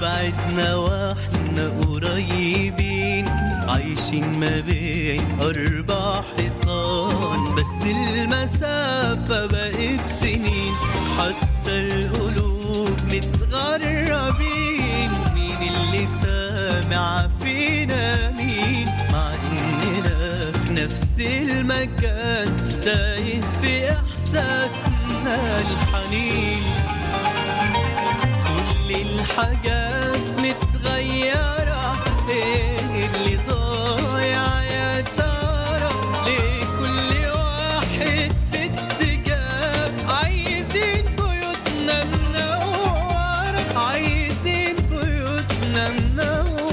بعدنا واحنا قريبين عايشين ما بين أربع حيطان بس المسافة بقت سنين حتى القلوب متغربين مين اللي سامع فينا مين مع إننا في نفس المكان تايه في إحساسنا الحنين كل الحاجات متغيرة ايه اللي ضايع يا ترى ليه كل واحد في اتجاه عايزين بيوتنا منورة عايزين بيوتنا منورة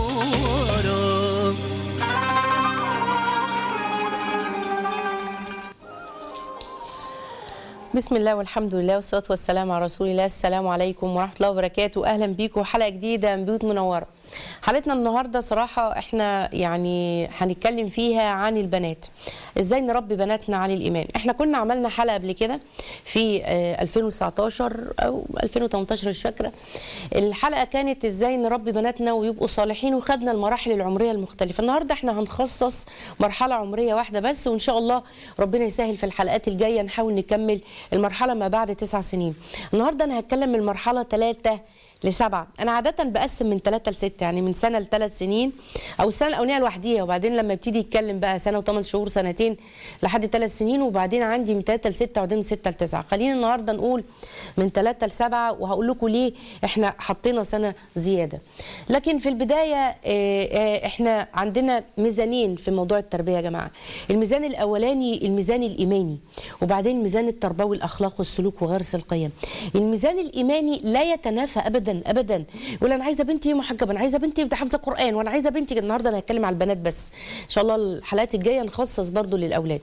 بسم الله والحمد لله والصلاة والسلام على رسول الله السلام عليكم ورحمة الله وبركاته أهلا بيكم حلقة جديدة من بيوت منورة حلقتنا النهاردة صراحة احنا يعني هنتكلم فيها عن البنات ازاي نربي بناتنا على الإيمان احنا كنا عملنا حلقة قبل كده في آه، 2019 أو 2018 مش فاكرة الحلقة كانت ازاي نربي بناتنا ويبقوا صالحين وخدنا المراحل العمرية المختلفة النهاردة احنا هنخصص مرحلة عمرية واحدة بس وإن شاء الله ربنا يسهل في الحلقات الجاية نحاول نكمل المرحلة ما بعد تسع سنين النهاردة أنا هتكلم من المرحلة ثلاثة لسبعة أنا عادة بقسم من ثلاثة لستة يعني من سنة لثلاث سنين أو السنة الأولانية لوحديها وبعدين لما يبتدي يتكلم بقى سنة وثمان شهور سنتين لحد ثلاث سنين وبعدين عندي من ثلاثة لستة وبعدين من ستة لتسعة خلينا النهاردة نقول من ثلاثة لسبعة وهقول لكم ليه إحنا حطينا سنة زيادة لكن في البداية آه، آه، إحنا عندنا ميزانين في موضوع التربية يا جماعة الميزان الأولاني الميزان الإيماني وبعدين ميزان التربوي الأخلاق والسلوك وغرس القيم الميزان الإيماني لا يتنافى أبدا أبدا يقول أنا عايزة بنتي محجبة أنا عايزة بنتي حافظة قرآن وأنا عايزة بنتي النهاردة أنا هتكلم على البنات بس إن شاء الله الحلقات الجاية نخصص برضو للأولاد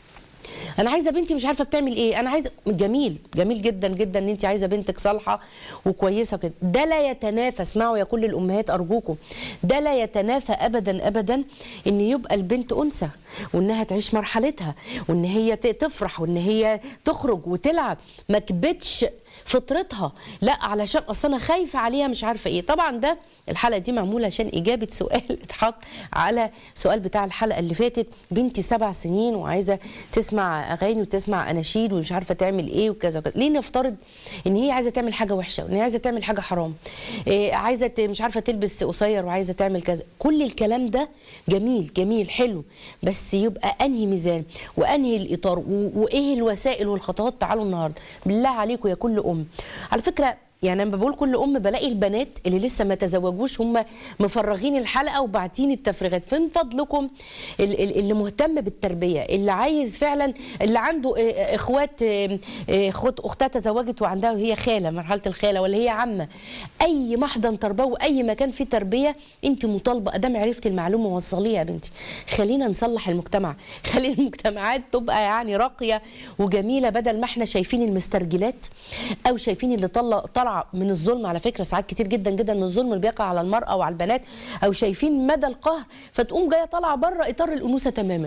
انا عايزه بنتي مش عارفه بتعمل ايه انا عايزه جميل جميل جدا جدا ان انت عايزه بنتك صالحه وكويسه كده ده لا يتنافى اسمعوا يا كل الامهات ارجوكم ده لا يتنافى ابدا ابدا ان يبقى البنت انثى وانها تعيش مرحلتها وان هي ت- تفرح وان هي تخرج وتلعب ما كبتش فطرتها لا علشان اصل انا خايفه عليها مش عارفه ايه طبعا ده الحلقه دي معموله عشان اجابه سؤال اتحط على سؤال بتاع الحلقه اللي فاتت بنتي سبع سنين وعايزه تسمع اغاني وتسمع اناشيد ومش عارفه تعمل ايه وكذا وكذا ليه نفترض ان هي عايزه تعمل حاجه وحشه وان هي عايزه تعمل حاجه حرام إيه عايزه ت- مش عارفه تلبس قصير وعايزه تعمل كذا كل الكلام ده جميل جميل حلو بس يبقى انهي ميزان وانهي الاطار و- وايه الوسائل والخطوات تعالوا النهارده بالله عليكم يا كل ام على فكره يعني لما بقول كل ام بلاقي البنات اللي لسه ما تزوجوش هم مفرغين الحلقه وباعتين التفريغات فمن فضلكم ال- ال- اللي مهتم بالتربيه اللي عايز فعلا اللي عنده آه، آه، اخوات آه، آه، اخوات اختها تزوجت وعندها وهي خاله مرحله الخاله ولا هي عمه اي محضن تربوي اي مكان فيه تربيه انت مطالبه ادام عرفتي المعلومه وصليها يا بنتي خلينا نصلح المجتمع خلي المجتمعات تبقى يعني راقيه وجميله بدل ما احنا شايفين المسترجلات او شايفين اللي طلع طالعه من الظلم على فكره ساعات كتير جدا جدا من الظلم اللي بيقع على المراه وعلى البنات او شايفين مدى القهر فتقوم جايه طالعه بره اطار الانوثه تماما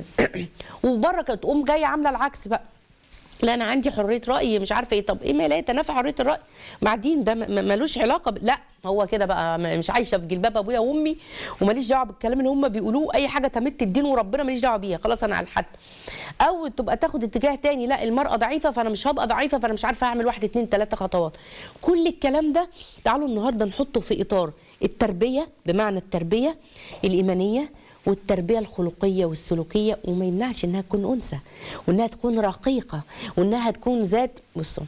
وبره كانت تقوم جايه عامله العكس بقى لا انا عندي حريه راي مش عارفه ايه طب ايه ما لا يتنافى حريه الراي مع الدين ده م- م- ملوش علاقه ب... لا هو كده بقى م- مش عايشه في جلباب ابويا وامي وماليش دعوه بالكلام اللي هم بيقولوه اي حاجه تمت الدين وربنا ماليش دعوه بيها خلاص انا على الحد او تبقى تاخد اتجاه تاني لا المراه ضعيفه فانا مش هبقى ضعيفه فانا مش عارفه اعمل واحد اتنين تلاته خطوات كل الكلام ده تعالوا النهارده نحطه في اطار التربيه بمعنى التربيه الايمانيه والتربيه الخلقيه والسلوكيه وما يمنعش انها تكون انثى وانها تكون رقيقه وانها تكون ذات بصوا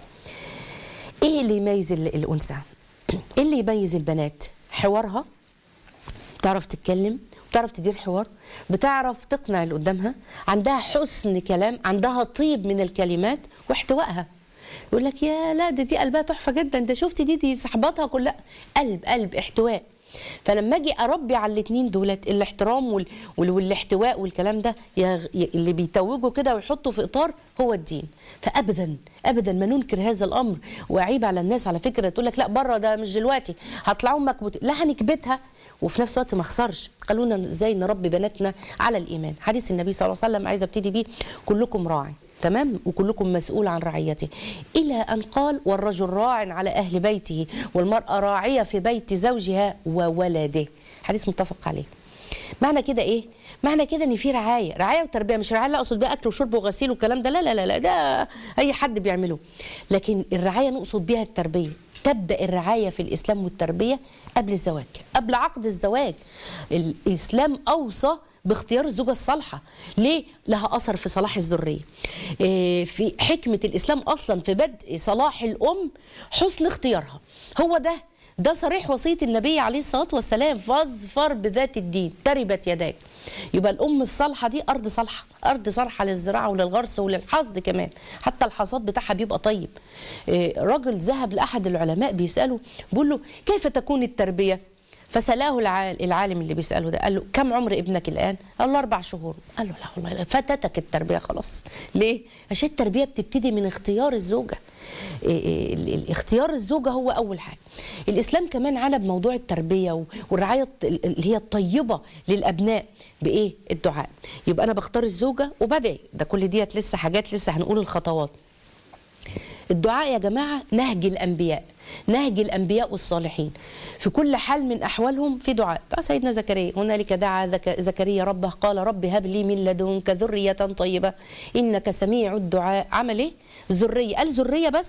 ايه اللي يميز ال- الانثى ايه اللي يميز البنات حوارها بتعرف تتكلم بتعرف تدير حوار بتعرف تقنع اللي قدامها عندها حسن كلام عندها طيب من الكلمات واحتوائها يقول لك يا لا ده دي قلبها تحفه جدا ده شفتي دي دي صحباتها كلها قلب قلب احتواء فلما اجي اربي على الاثنين دولت الاحترام وال... وال... والاحتواء والكلام ده يغ... ي- اللي بيتوجوا كده ويحطوا في اطار هو الدين فابدا ابدا ما ننكر هذا الامر واعيب على الناس على فكره تقول لك لا بره ده مش دلوقتي هطلعوا مكبوت لا هنكبتها وفي نفس الوقت ما اخسرش قالوا لنا ازاي نربي بناتنا على الايمان حديث النبي صلى الله عليه وسلم عايزه ابتدي بيه كلكم راعي تمام وكلكم مسؤول عن رعيته الى ان قال والرجل راع على اهل بيته والمراه راعيه في بيت زوجها وولده حديث متفق عليه معنى كده ايه معنى كده ان في رعايه رعايه وتربيه مش رعايه لا اقصد بيها اكل وشرب وغسيل والكلام ده لا لا لا لا ده اي حد بيعمله لكن الرعايه نقصد بيها التربيه تبدا الرعايه في الاسلام والتربيه قبل الزواج قبل عقد الزواج الاسلام اوصى باختيار الزوجة الصالحة ليه؟ لها أثر في صلاح الذرية إيه، في حكمة الإسلام أصلا في بدء صلاح الأم حسن اختيارها هو ده ده صريح وصية النبي عليه الصلاة والسلام فاظفر بذات الدين تربت يداك يبقى الأم الصالحة دي أرض صالحة أرض صالحة للزراعة وللغرس وللحصد كمان حتى الحصاد بتاعها بيبقى طيب إيه، راجل ذهب لأحد العلماء بيسأله بيقول له كيف تكون التربية فسأله العال- العالم اللي بيسأله ده قال له كم عمر ابنك الآن؟ قال له أربع شهور قال له لا والله لا، فاتتك التربية خلاص ليه؟ عشان التربية بتبتدي من اختيار الزوجة إيه إيه ال- ال- اختيار الزوجة هو أول حاجة الإسلام كمان عانى بموضوع التربية و- والرعاية الط- ال- اللي هي الطيبة للأبناء بإيه؟ الدعاء يبقى أنا بختار الزوجة وبدعي ده كل ديت لسه حاجات لسه هنقول الخطوات الدعاء يا جماعة نهج الأنبياء نهج الأنبياء والصالحين في كل حال من أحوالهم في دعاء دعاء سيدنا زكريا هنالك دعا ذك- زكريا ربه قال رب هب لي من لدنك ذرية طيبة إنك سميع الدعاء عمل إيه؟ ذرية قال ذرية بس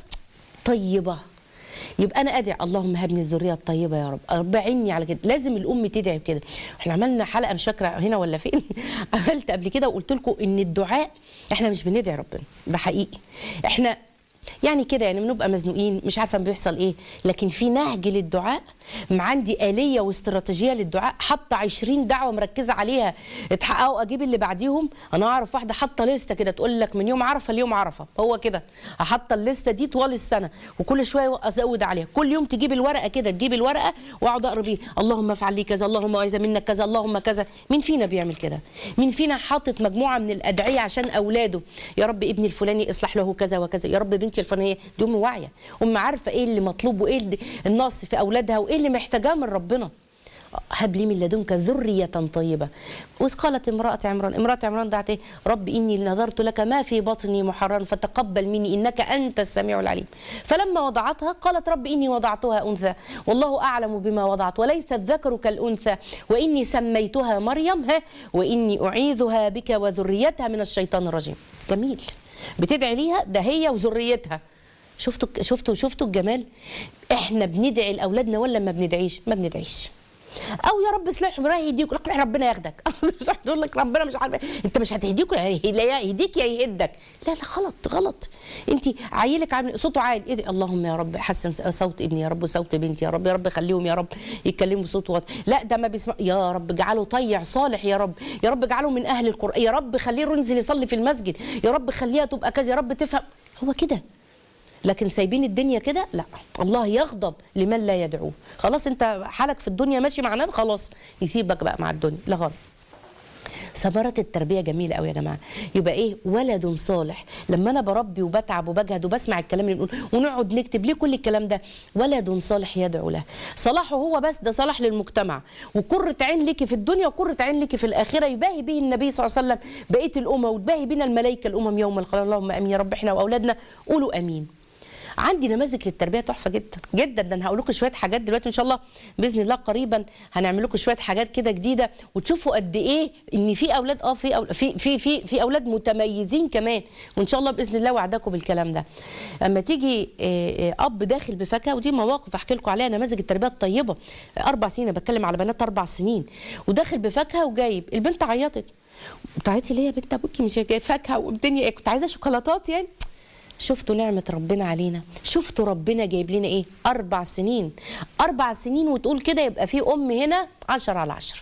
طيبة يبقى انا ادعي اللهم هبني الذريه الطيبه يا رب رب عيني على كده لازم الام تدعي بكده احنا عملنا حلقه مش فاكره هنا ولا فين عملت قبل كده وقلت لكم ان الدعاء احنا مش بندعي ربنا ده حقيقي احنا يعني كده يعني بنبقى مزنوقين مش عارفه بيحصل ايه لكن في نهج للدعاء ما عندي آلية واستراتيجية للدعاء حاطة 20 دعوة مركزة عليها اتحققوا اجيب اللي بعديهم انا اعرف واحدة حاطة لستة كده تقول لك من يوم عرفة ليوم عرفة هو كده حاطة الليستة دي طوال السنة وكل شوية ازود عليها كل يوم تجيب الورقة كده تجيب الورقة واقعد اقرا بيه اللهم افعل لي كذا اللهم عايزة منك كذا اللهم كذا مين فينا بيعمل كده مين فينا حاطط مجموعة من الادعية عشان اولاده يا رب ابني الفلاني اصلح له كذا وكذا يا رب بنتي الفلانية دي ام واعية ام عارفة ايه اللي مطلوب وايه اللي- النقص في اولادها وايه اللي محتاجاه من ربنا هب لي من لدنك ذرية طيبة وإذ قالت امرأة عمران امرأة عمران دعت إيه؟ رب إني نذرت لك ما في بطني محررا فتقبل مني إنك أنت السميع العليم فلما وضعتها قالت رب إني وضعتها أنثى والله أعلم بما وضعت وليس الذكر كالأنثى وإني سميتها مريم ها وإني أعيذها بك وذريتها من الشيطان الرجيم جميل بتدعي ليها ده هي وذريتها شفتوا شفتوا شفتوا الجمال احنا بندعي لاولادنا ولا ما بندعيش ما بندعيش او يا رب اصلحهم راح يهديك يقول لك ربنا ياخدك يقول لك ربنا مش عارف انت مش هتهديك ولا يا يهديك يا يهدك لا لا غلط غلط انت عيلك عامل صوته عالي ايه ده؟ اللهم يا رب حسن صوت ابني يا رب وصوت بنتي يا رب يا رب خليهم يا رب يتكلموا بصوت واطي لا ده ما بيسمع يا رب اجعله طيع صالح يا رب يا رب اجعله من اهل القران يا رب خليه ينزل يصلي في المسجد يا رب خليها تبقى كذا يا رب تفهم هو كده لكن سايبين الدنيا كده لا الله يغضب لمن لا يدعوه خلاص انت حالك في الدنيا ماشي مع نفسك خلاص يسيبك بقى مع الدنيا لا غلط ثمرات التربيه جميله قوي يا جماعه يبقى ايه ولد صالح لما انا بربي وبتعب وبجهد وبسمع الكلام اللي بنقول ونقعد نكتب ليه كل الكلام ده ولد صالح يدعو له صلاحه هو بس ده صلاح للمجتمع وقرة عين لك في الدنيا وقرة عين لك في الاخره يباهي به النبي صلى الله عليه وسلم بقيه الامم وتباهي بنا الملائكه الامم يوم القيامه اللهم امين يا رب احنا واولادنا قولوا امين عندي نماذج للتربيه تحفه جدا جدا ده انا هقول لكم شويه حاجات دلوقتي ان شاء الله باذن الله قريبا هنعمل لكم شويه حاجات كده جديده وتشوفوا قد ايه ان في اولاد اه في أول في في في في اولاد متميزين كمان وان شاء الله باذن الله وعدكم بالكلام ده اما تيجي آه، آه، اب داخل بفاكهه ودي مواقف احكي لكم عليها نماذج التربيه الطيبه اربع سنين أنا بتكلم على بنات اربع سنين وداخل بفاكهه وجايب البنت عيطت بتعيطي ليه يا بنت ابوكي مش جايب فاكهه والدنيا إيه؟ كنت عايزه شوكولاتات يعني شفتوا نعمة ربنا علينا شفتوا ربنا جايب لنا ايه أربع سنين أربع سنين وتقول كده يبقى في أم هنا عشرة على عشرة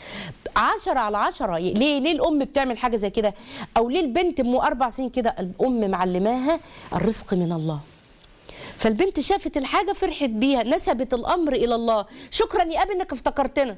عشرة على عشرة ليه ليه الأم بتعمل حاجة زي كده أو ليه البنت أم أربع سنين كده الأم معلماها الرزق من الله فالبنت شافت الحاجة فرحت بيها نسبت الأمر إلى الله شكرا يا أبي إنك افتكرتنا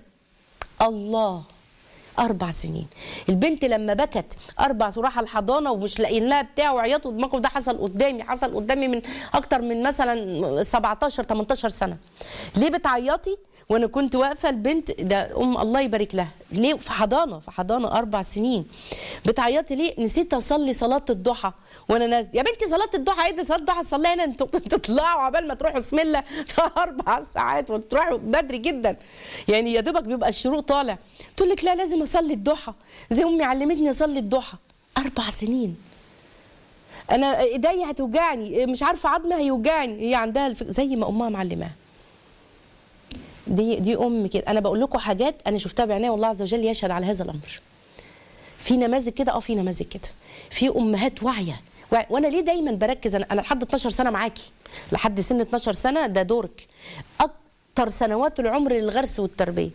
الله أربع سنين البنت لما بكت أربع راح الحضانة ومش لاقيين لها بتاع وعيطوا الموقف ده حصل قدامي حصل قدامي من أكتر من مثلا 17 18 سنة ليه بتعيطي؟ وانا كنت واقفه البنت ده ام الله يبارك لها ليه في حضانه في حضانه اربع سنين بتعيطي ليه نسيت اصلي صلاه الضحى وانا نازله يا بنتي صلاه الضحى ايه ده صلاه الضحى تصليها هنا انتوا تطلعوا عبال ما تروحوا بسم الله اربع ساعات وتروحوا بدري جدا يعني يا دوبك بيبقى الشروق طالع تقول لك لا لازم اصلي الضحى زي امي علمتني اصلي الضحى اربع سنين انا ايديا هتوجعني مش عارفه عظمي هيوجعني هي عندها الفك... زي ما امها معلماها دي دي ام كده انا بقول لكم حاجات انا شفتها بعيني والله عز وجل يشهد على هذا الامر في نماذج كده اه في نماذج كده في امهات واعيه واعية. وانا ليه دايما بركز انا انا لحد 12 سنه معاكي لحد سن 12 سنه ده دورك اكتر سنوات العمر للغرس والتربيه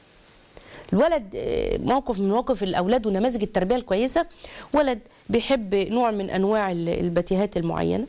الولد آه، موقف من مواقف الاولاد ونماذج التربيه الكويسه ولد بيحب نوع من انواع ال- البتيهات المعينه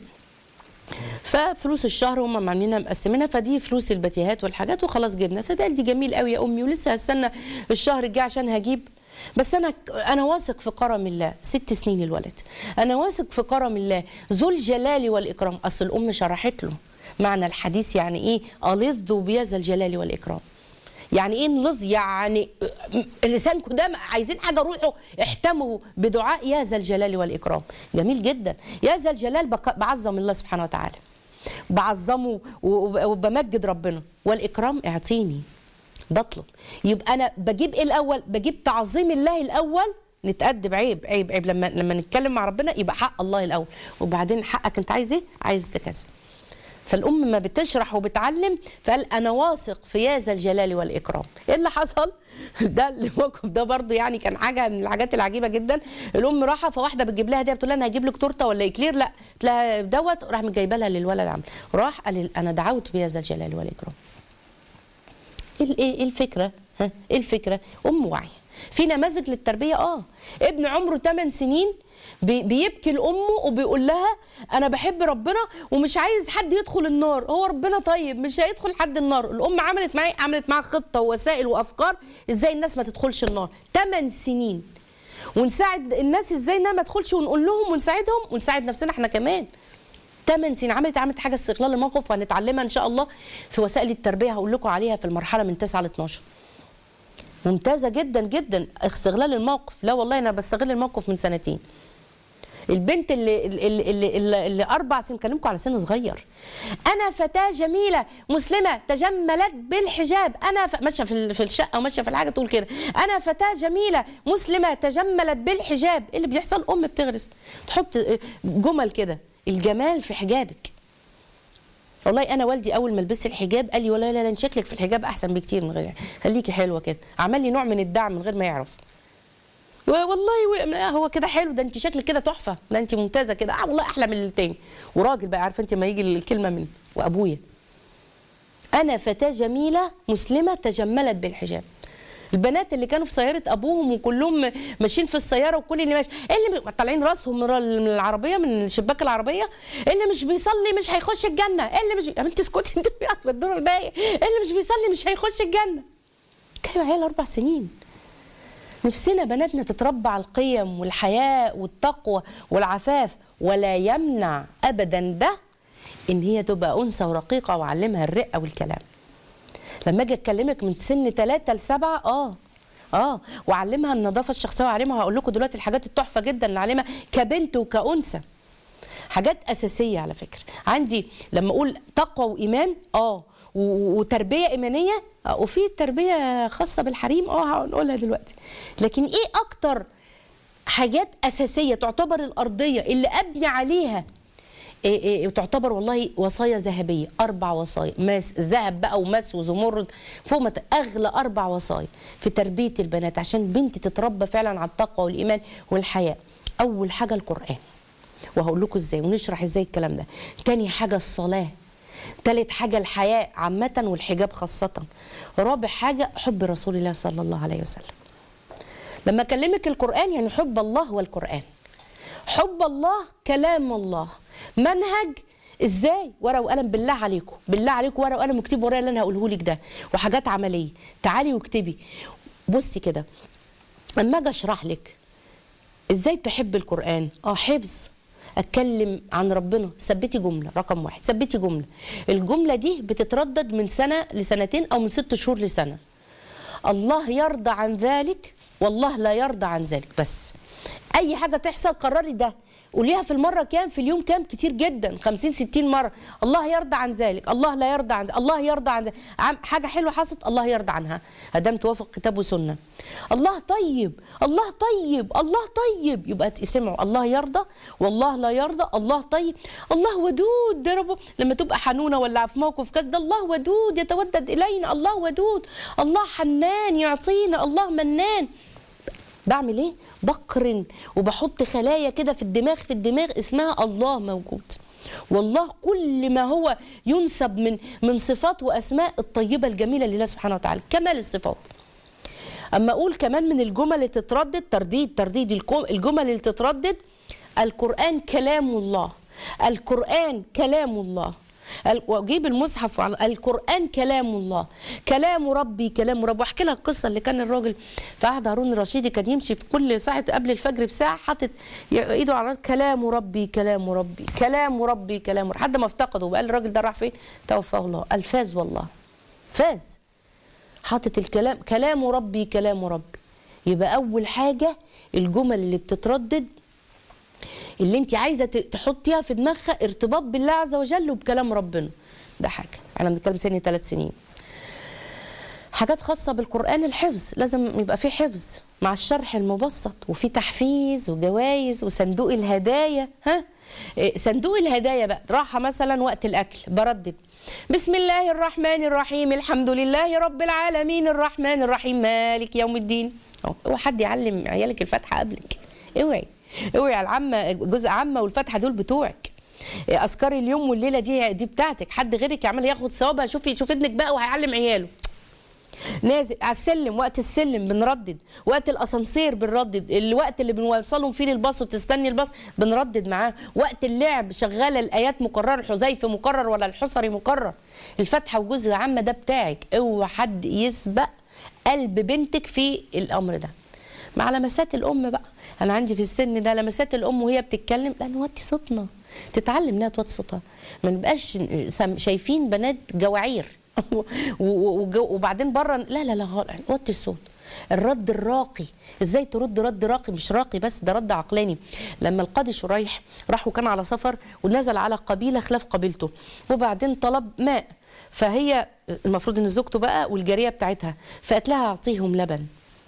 ففلوس الشهر هم عاملينها مقسمينها فدي فلوس البتيهات والحاجات وخلاص جبنا فبقى دي جميل قوي يا امي ولسه هستنى الشهر الجاي عشان هجيب بس انا انا واثق في كرم الله ست سنين الولد انا واثق في كرم الله ذو الجلال والاكرام اصل الام شرحت له معنى الحديث يعني ايه الظوا بيذا الجلال والاكرام يعني ايه نلظ يعني لسانكم ده عايزين حاجه روحوا احتموا بدعاء يا ذا الجلال والاكرام جميل جدا يا ذا الجلال بق- بعظم الله سبحانه وتعالى بعظمه وب- وبمجد ربنا والاكرام اعطيني بطلب يبقى انا بجيب ايه الاول بجيب تعظيم الله الاول نتأدب عيب عيب عيب لما لما نتكلم مع ربنا يبقى حق الله الاول وبعدين حقك انت عايز ايه عايز ده كذا فالام ما بتشرح وبتعلم فقال انا واثق في يا ذا الجلال والاكرام ايه اللي حصل ده الموقف ده برضو يعني كان حاجه من الحاجات العجيبه جدا الام راحه فواحده بتجيب لها هديه بتقول لها انا هجيب لك تورته ولا اكلير لا قلت لها دوت راح جايبه لها للولد عامل راح قال انا دعوت بيا ذا الجلال والاكرام ايه ايه إيه الفكره ها ايه الفكره ام واعيه في نماذج للتربيه اه ابن عمره 8 سنين بي- بيبكي لامه وبيقول لها انا بحب ربنا ومش عايز حد يدخل النار هو ربنا طيب مش هيدخل حد النار الام عملت معاه عملت معاه خطه ووسائل وافكار ازاي الناس ما تدخلش النار 8 سنين ونساعد الناس ازاي انها ما تدخلش ونقول لهم ونساعدهم ونساعد نفسنا احنا كمان 8 سنين عملت عملت حاجه استغلال الموقف وهنتعلمها ان شاء الله في وسائل التربيه هقول لكم عليها في المرحله من 9 ل 12 ممتازه جدا جدا استغلال الموقف لا والله انا بستغل الموقف من سنتين البنت اللي اللي, اللي, اللي, اللي اربع سنين بكلمكم على سن صغير انا فتاه جميله مسلمه تجملت بالحجاب انا ف... ماشيه في ال- في الشقه وماشيه في الحاجه تقول كده انا فتاه جميله مسلمه تجملت بالحجاب ايه اللي بيحصل ام بتغرس تحط جمل كده الجمال في حجابك والله انا والدي اول ما لبست الحجاب قال لي والله لا لا انت شكلك في الحجاب احسن بكتير من غير خليكي حلوه كده عمل لي نوع من الدعم من غير ما يعرف و- والله و- هو كده حلو ده انت شكلك كده تحفه ده انت ممتازه كده اه والله احلى من التاني وراجل بقى عارفه انت ما يجي الكلمه من وابويا انا فتاه جميله مسلمه تجملت بالحجاب البنات اللي كانوا في سياره ابوهم وكلهم ماشيين في السياره وكل اللي ماشي اللي م- طالعين راسهم من ال- من العربيه من شباك العربيه اللي مش بيصلي مش هيخش الجنه اللي مش يا بنتي اسكتي انت بتدور الباقي اللي مش بيصلي مش هيخش الجنه كانوا عيال اربع سنين نفسنا بناتنا تتربى على القيم والحياء والتقوى والعفاف ولا يمنع ابدا ده ان هي تبقى انثى ورقيقه واعلمها الرقه والكلام لما اجي اكلمك من سن 3 ل 7 اه اه واعلمها النظافه الشخصيه واعلمها هقول لكم دلوقتي الحاجات التحفه جدا اللي اعلمها كبنت وكانثى حاجات اساسيه على فكره عندي لما اقول تقوى وايمان اه و- وتربيه ايمانيه آه وفي تربيه خاصه بالحريم اه هنقولها دلوقتي لكن ايه اكتر حاجات اساسيه تعتبر الارضيه اللي ابني عليها إيه إيه وتعتبر والله وصايا ذهبيه اربع وصايا ماس ذهب بقى وماس وزمرد فوق ما ت- اغلى اربع وصايا في تربيه البنات عشان بنتي تتربى فعلا على التقوى والايمان والحياء اول حاجه القران وهقول لكم ازاي ونشرح ازاي الكلام ده تاني حاجه الصلاه تالت حاجة الحياء عامة والحجاب خاصة رابع حاجة حب رسول الله صلى الله عليه وسلم لما اكلمك القران يعني حب الله والقران حب الله كلام الله منهج ازاي ورقه وقلم بالله عليكم بالله عليكم ورقه وقلم واكتبوا ورايا اللي انا هقوله لك ده وحاجات عمليه تعالي واكتبي بصي كده اما اجي اشرح لك ازاي تحب القران اه حفظ اتكلم عن ربنا ثبتي جمله رقم واحد ثبتي جمله الجمله دي بتتردد من سنه لسنتين او من ست شهور لسنه الله يرضى عن ذلك والله لا يرضى عن ذلك بس اي حاجه تحصل قرري ده قوليها في المره كام في اليوم كام كتير جدا 50 60 مره الله يرضى عن ذلك الله لا يرضى عن ذلك الله يرضى عن ذلك عم- حاجه حلوه حصلت الله يرضى عنها ادام توافق كتاب وسنه الله طيب الله طيب الله طيب يبقى تسمعوا الله يرضى والله لا يرضى الله طيب الله ودود ده رب لما تبقى حنونه ولا في موقف كذا ده الله ودود يتودد الينا الله ودود الله حنان يعطينا الله منان بعمل ايه بقرن وبحط خلايا كده في الدماغ في الدماغ اسمها الله موجود والله كل ما هو ينسب من من صفات واسماء الطيبه الجميله لله سبحانه وتعالى كمال الصفات اما اقول كمان من الجمل اللي تتردد ترديد ترديد الكو- الجمل اللي تتردد القران كلام الله القران كلام الله ال- واجيب المصحف على القران كلام الله كلام ربي كلام ربي واحكي لها القصه اللي كان الراجل في عهد هارون الرشيدي كان يمشي في كل ساعه قبل الفجر بساعه حاطط ي- ايده على الأرض، كلام ربي كلام ربي كلام ربي كلام ربي لحد ما افتقده وقال الراجل ده راح فين توفاه الله الفاز والله فاز حاطط الكلام كلام ربي كلام ربي يبقى اول حاجه الجمل اللي بتتردد اللي انت عايزه ت- تحطيها في دماغها ارتباط بالله عز وجل وبكلام ربنا ده حاجه انا بنتكلم سني ثلاث سنين حاجات خاصة بالقرآن الحفظ لازم يبقى في حفظ مع الشرح المبسط وفي تحفيز وجوائز وصندوق الهدايا ها إيه، صندوق الهدايا بقى راحة مثلا وقت الأكل بردد بسم الله الرحمن الرحيم الحمد لله رب العالمين الرحمن الرحيم مالك يوم الدين أهو، اوعى حد يعلم عيالك الفاتحة قبلك اوعي اوعي العامة جزء عامة والفاتحة دول بتوعك إيه، اذكار اليوم والليله دي دي بتاعتك حد غيرك يعمل ياخد ثوابها شوفي شوف ابنك بقى وهيعلم عياله نازل على السلم وقت السلم بنردد وقت الاسانسير بنردد الوقت اللي بنوصلهم فيه للباص وتستني الباص بنردد معاه وقت اللعب شغاله الايات مكرره الحذيفه مكرر ولا الحصري مكرر الفاتحه وجزء عامه ده بتاعك اوعى حد يسبق قلب بنتك في الامر ده مع لمسات الام بقى انا عندي في السن ده لمسات الام وهي بتتكلم لا نوطي صوتنا تتعلم انها توطي صوتها ما نبقاش سام- شايفين بنات جواعير و- و- وجو- وبعدين بره لا لا لا غلط وطي الصوت الرد الراقي ازاي ترد رد راقي مش راقي بس ده رد عقلاني لما القاضي شريح راح وكان على سفر ونزل على قبيله خلاف قبيلته وبعدين طلب ماء فهي المفروض ان زوجته بقى والجاريه بتاعتها فقالت لها اعطيهم لبن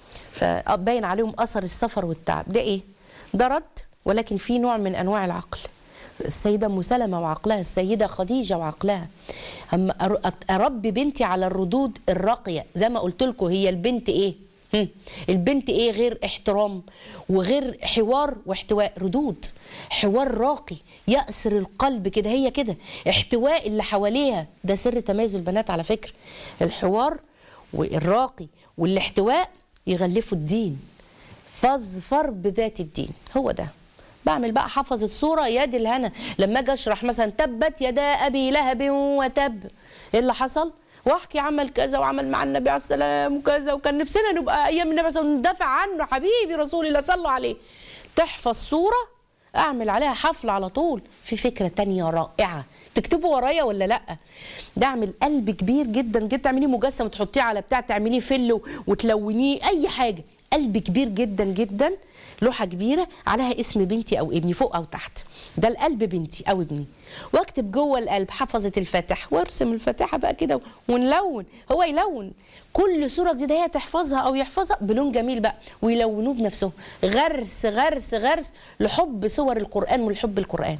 فباين عليهم اثر السفر والتعب ده ايه ده رد ولكن في نوع من انواع العقل السيده ام سلمه وعقلها السيده خديجه وعقلها اما أر- اربي بنتي على الردود الراقيه زي ما قلت لكم هي البنت ايه هم. البنت ايه غير احترام وغير حوار واحتواء ردود حوار راقي يأسر القلب كده هي كده احتواء اللي حواليها ده سر تميز البنات على فكرة الحوار والراقي والاحتواء يغلفوا الدين فاظفر بذات الدين هو ده بعمل بقى حفظت صورة يد الهنا لما اجي اشرح مثلا تبت يدا ابي لهب وتب ايه اللي حصل واحكي عمل كذا وعمل مع النبي عليه السلام وكذا وكان نفسنا نبقى ايام النبي عليه الصلاة والسلام ندافع عنه حبيبي رسول الله صلوا عليه تحفظ صورة اعمل عليها حفل على طول في فكرة تانية رائعة تكتبوا ورايا ولا لا ده اعمل قلب كبير جدا جدا تعمليه مجسم وتحطيه على بتاع تعمليه فل وتلونيه اي حاجة قلب كبير جدا جدا لوحة كبيرة عليها اسم بنتي أو ابني فوق أو تحت ده القلب بنتي أو ابني واكتب جوه القلب حفظة الفاتحة وارسم الفاتحة بقى كده ونلون هو يلون كل صورة جديدة هي تحفظها أو يحفظها بلون جميل بقى ويلونوه بنفسهم غرس غرس غرس لحب صور القرآن ولحب القرآن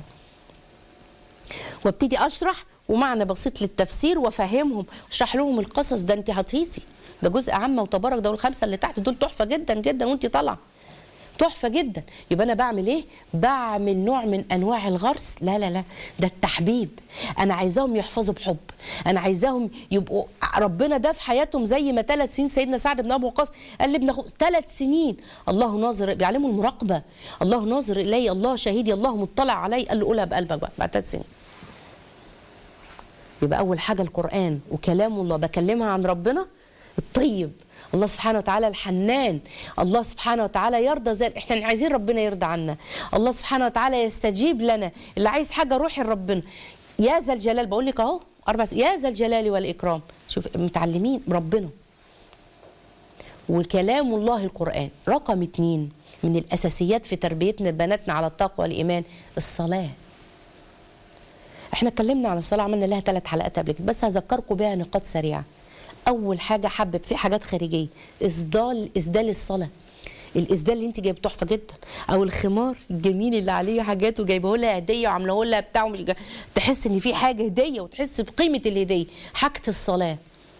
وابتدي اشرح ومعنى بسيط للتفسير وافهمهم اشرح لهم القصص ده انت هتهيصي ده جزء عامه وتبارك ده والخمسه اللي تحت دول تحفه جدا جدا وانت طالعه تحفه جدا يبقى انا بعمل ايه بعمل نوع من انواع الغرس لا لا لا ده التحبيب انا عايزاهم يحفظوا بحب انا عايزاهم يبقوا ربنا ده في حياتهم زي ما ثلاث سنين سيدنا سعد بن ابي وقاص قال لابن اخوه ثلاث سنين الله ناظر بيعلموا المراقبه الله ناظر الي الله شهيدي الله مطلع علي قال له قولها بقلبك بقى بعد ثلاث سنين يبقى اول حاجه القران وكلام الله بكلمها عن ربنا الطيب الله سبحانه وتعالى الحنان الله سبحانه وتعالى يرضى زي احنا عايزين ربنا يرضى عنا الله سبحانه وتعالى يستجيب لنا اللي عايز حاجه روحي لربنا يا ذا الجلال بقول لك اهو اربع س- يا ذا الجلال والاكرام شوف متعلمين ربنا وكلام الله القرآن رقم اتنين من الأساسيات في تربيتنا بناتنا على التقوى والإيمان الصلاة احنا اتكلمنا عن الصلاة عملنا لها ثلاث حلقات قبل كده بس هذكركم بها نقاط سريعة أول حاجة حبب في حاجات خارجية إسدال إسدال الصلاة الإسدال اللي أنت جايب تحفة جدا أو الخمار الجميل اللي عليه حاجات وجايبه لها هدية وعامله لها بتاع ومش جا... تحس إن في حاجة هدية وتحس بقيمة الهدية حاجة الصلاة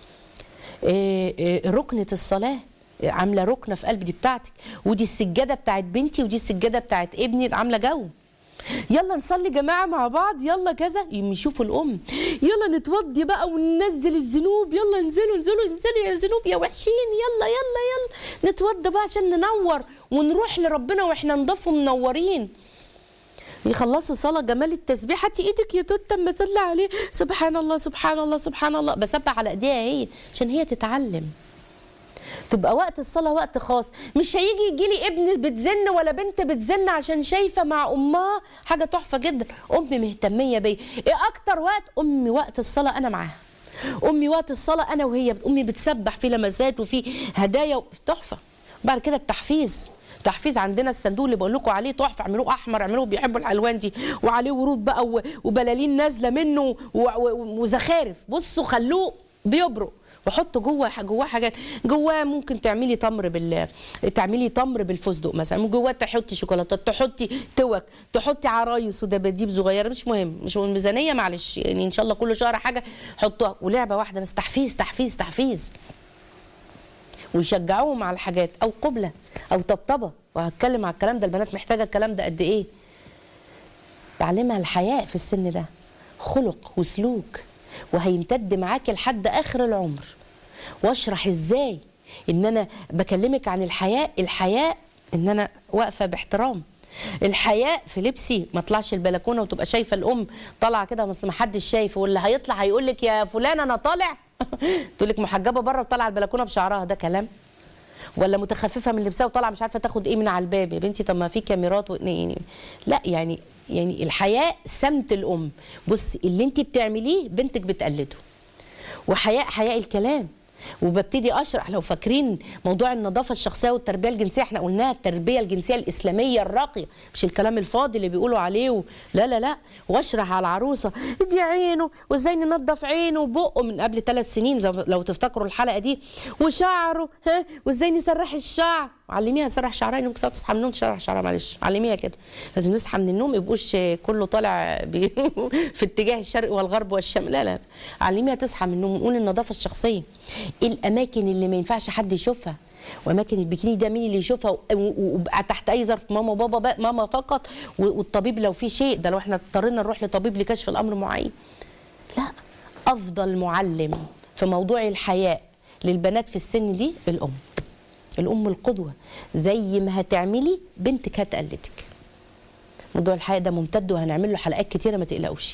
إيه إيه ركنة الصلاة عاملة ركنة في قلب دي بتاعتك ودي السجادة بتاعت بنتي ودي السجادة بتاعت ابني عاملة جو يلا نصلي جماعة مع بعض يلا كذا يوم يشوفوا الأم يلا نتوضي بقى وننزل الذنوب يلا انزلوا انزلوا انزلوا يا ذنوب يا وحشين يلا يلا يلا نتوضى بقى عشان ننور ونروح لربنا واحنا نضاف ومنورين يخلصوا صلاة جمال التسبيح هاتي ايدك يا توت اما صلي عليه سبحان الله سبحان الله سبحان الله بسبح على ايديها هي عشان هي تتعلم تبقى وقت الصلاة وقت خاص مش هيجي يجي لي ابن بتزن ولا بنت بتزن عشان شايفة مع أمها حاجة تحفة جدا أمي مهتمية بيا إيه أكتر وقت أمي وقت الصلاة أنا معاها أمي وقت الصلاة أنا وهي أمي بتسبح في لمسات وفي هدايا تحفة بعد كده التحفيز تحفيز عندنا الصندوق اللي بقول لكم عليه تحفه اعملوه احمر اعملوه بيحبوا الالوان دي وعليه ورود بقى و- وبلالين نازله منه و- و- وزخارف بصوا خلوه بيبرق وحطوا جوه جواه حاجات جواه ممكن تعملي تمر بال تعملي تمر بالفستق مثلا جواه تحطي شوكولاتات تحطي توك تحطي عرايس ودباديب صغيره مش مهم مش مهم الميزانيه معلش يعني ان شاء الله كل شهر حاجه حطوها ولعبه واحده بس تحفيز تحفيز تحفيز ويشجعوهم على الحاجات او قبله او طبطبه وهتكلم على الكلام ده البنات محتاجه الكلام ده قد ايه بعلمها الحياء في السن ده خلق وسلوك وهيمتد معاكي لحد اخر العمر واشرح ازاي ان انا بكلمك عن الحياء الحياء ان انا واقفه باحترام الحياء في لبسي ما اطلعش البلكونه وتبقى شايفه الام طالعه كده بس ما حدش شايف واللي هيطلع هيقول لك يا فلان انا طالع تقول لك محجبه بره وطالعه البلكونه بشعرها ده كلام ولا متخففه من لبسها وطالعه مش عارفه تاخد ايه من على الباب يا بنتي طب ما في كاميرات و... يعني لا يعني يعني الحياء سمت الام بص اللي انت بتعمليه بنتك بتقلده وحياء حياء الكلام وببتدي اشرح لو فاكرين موضوع النظافه الشخصيه والتربيه الجنسيه احنا قلناها التربيه الجنسيه الاسلاميه الراقيه مش الكلام الفاضي اللي بيقولوا عليه و... لا لا لا واشرح على العروسه دي عينه وازاي ننظف عينه وبقه من قبل ثلاث سنين زي ما- لو تفتكروا الحلقه دي وشعره ها وازاي نسرح الشعر علميها تسرح شعرها انك تصحى من النوم تسرح شعرها معلش علميها كده لازم نصحى من النوم يبقوش كله طالع بي- في اتجاه الشرق والغرب والشمال لا لا علميها تصحى من النوم ونقول النظافه الشخصيه ايه الاماكن اللي ما ينفعش حد يشوفها واماكن البكيني ده مين اللي يشوفها و- و- وبقى تحت اي ظرف ماما وبابا بقى ماما فقط و- والطبيب لو في شيء ده لو احنا اضطرينا نروح لطبيب لكشف الامر معين لا افضل معلم في موضوع الحياء للبنات في السن دي الام الام القدوه زي ما هتعملي بنتك هتقلدك موضوع الحياء ده ممتد وهنعمل له حلقات كتيره ما تقلقوش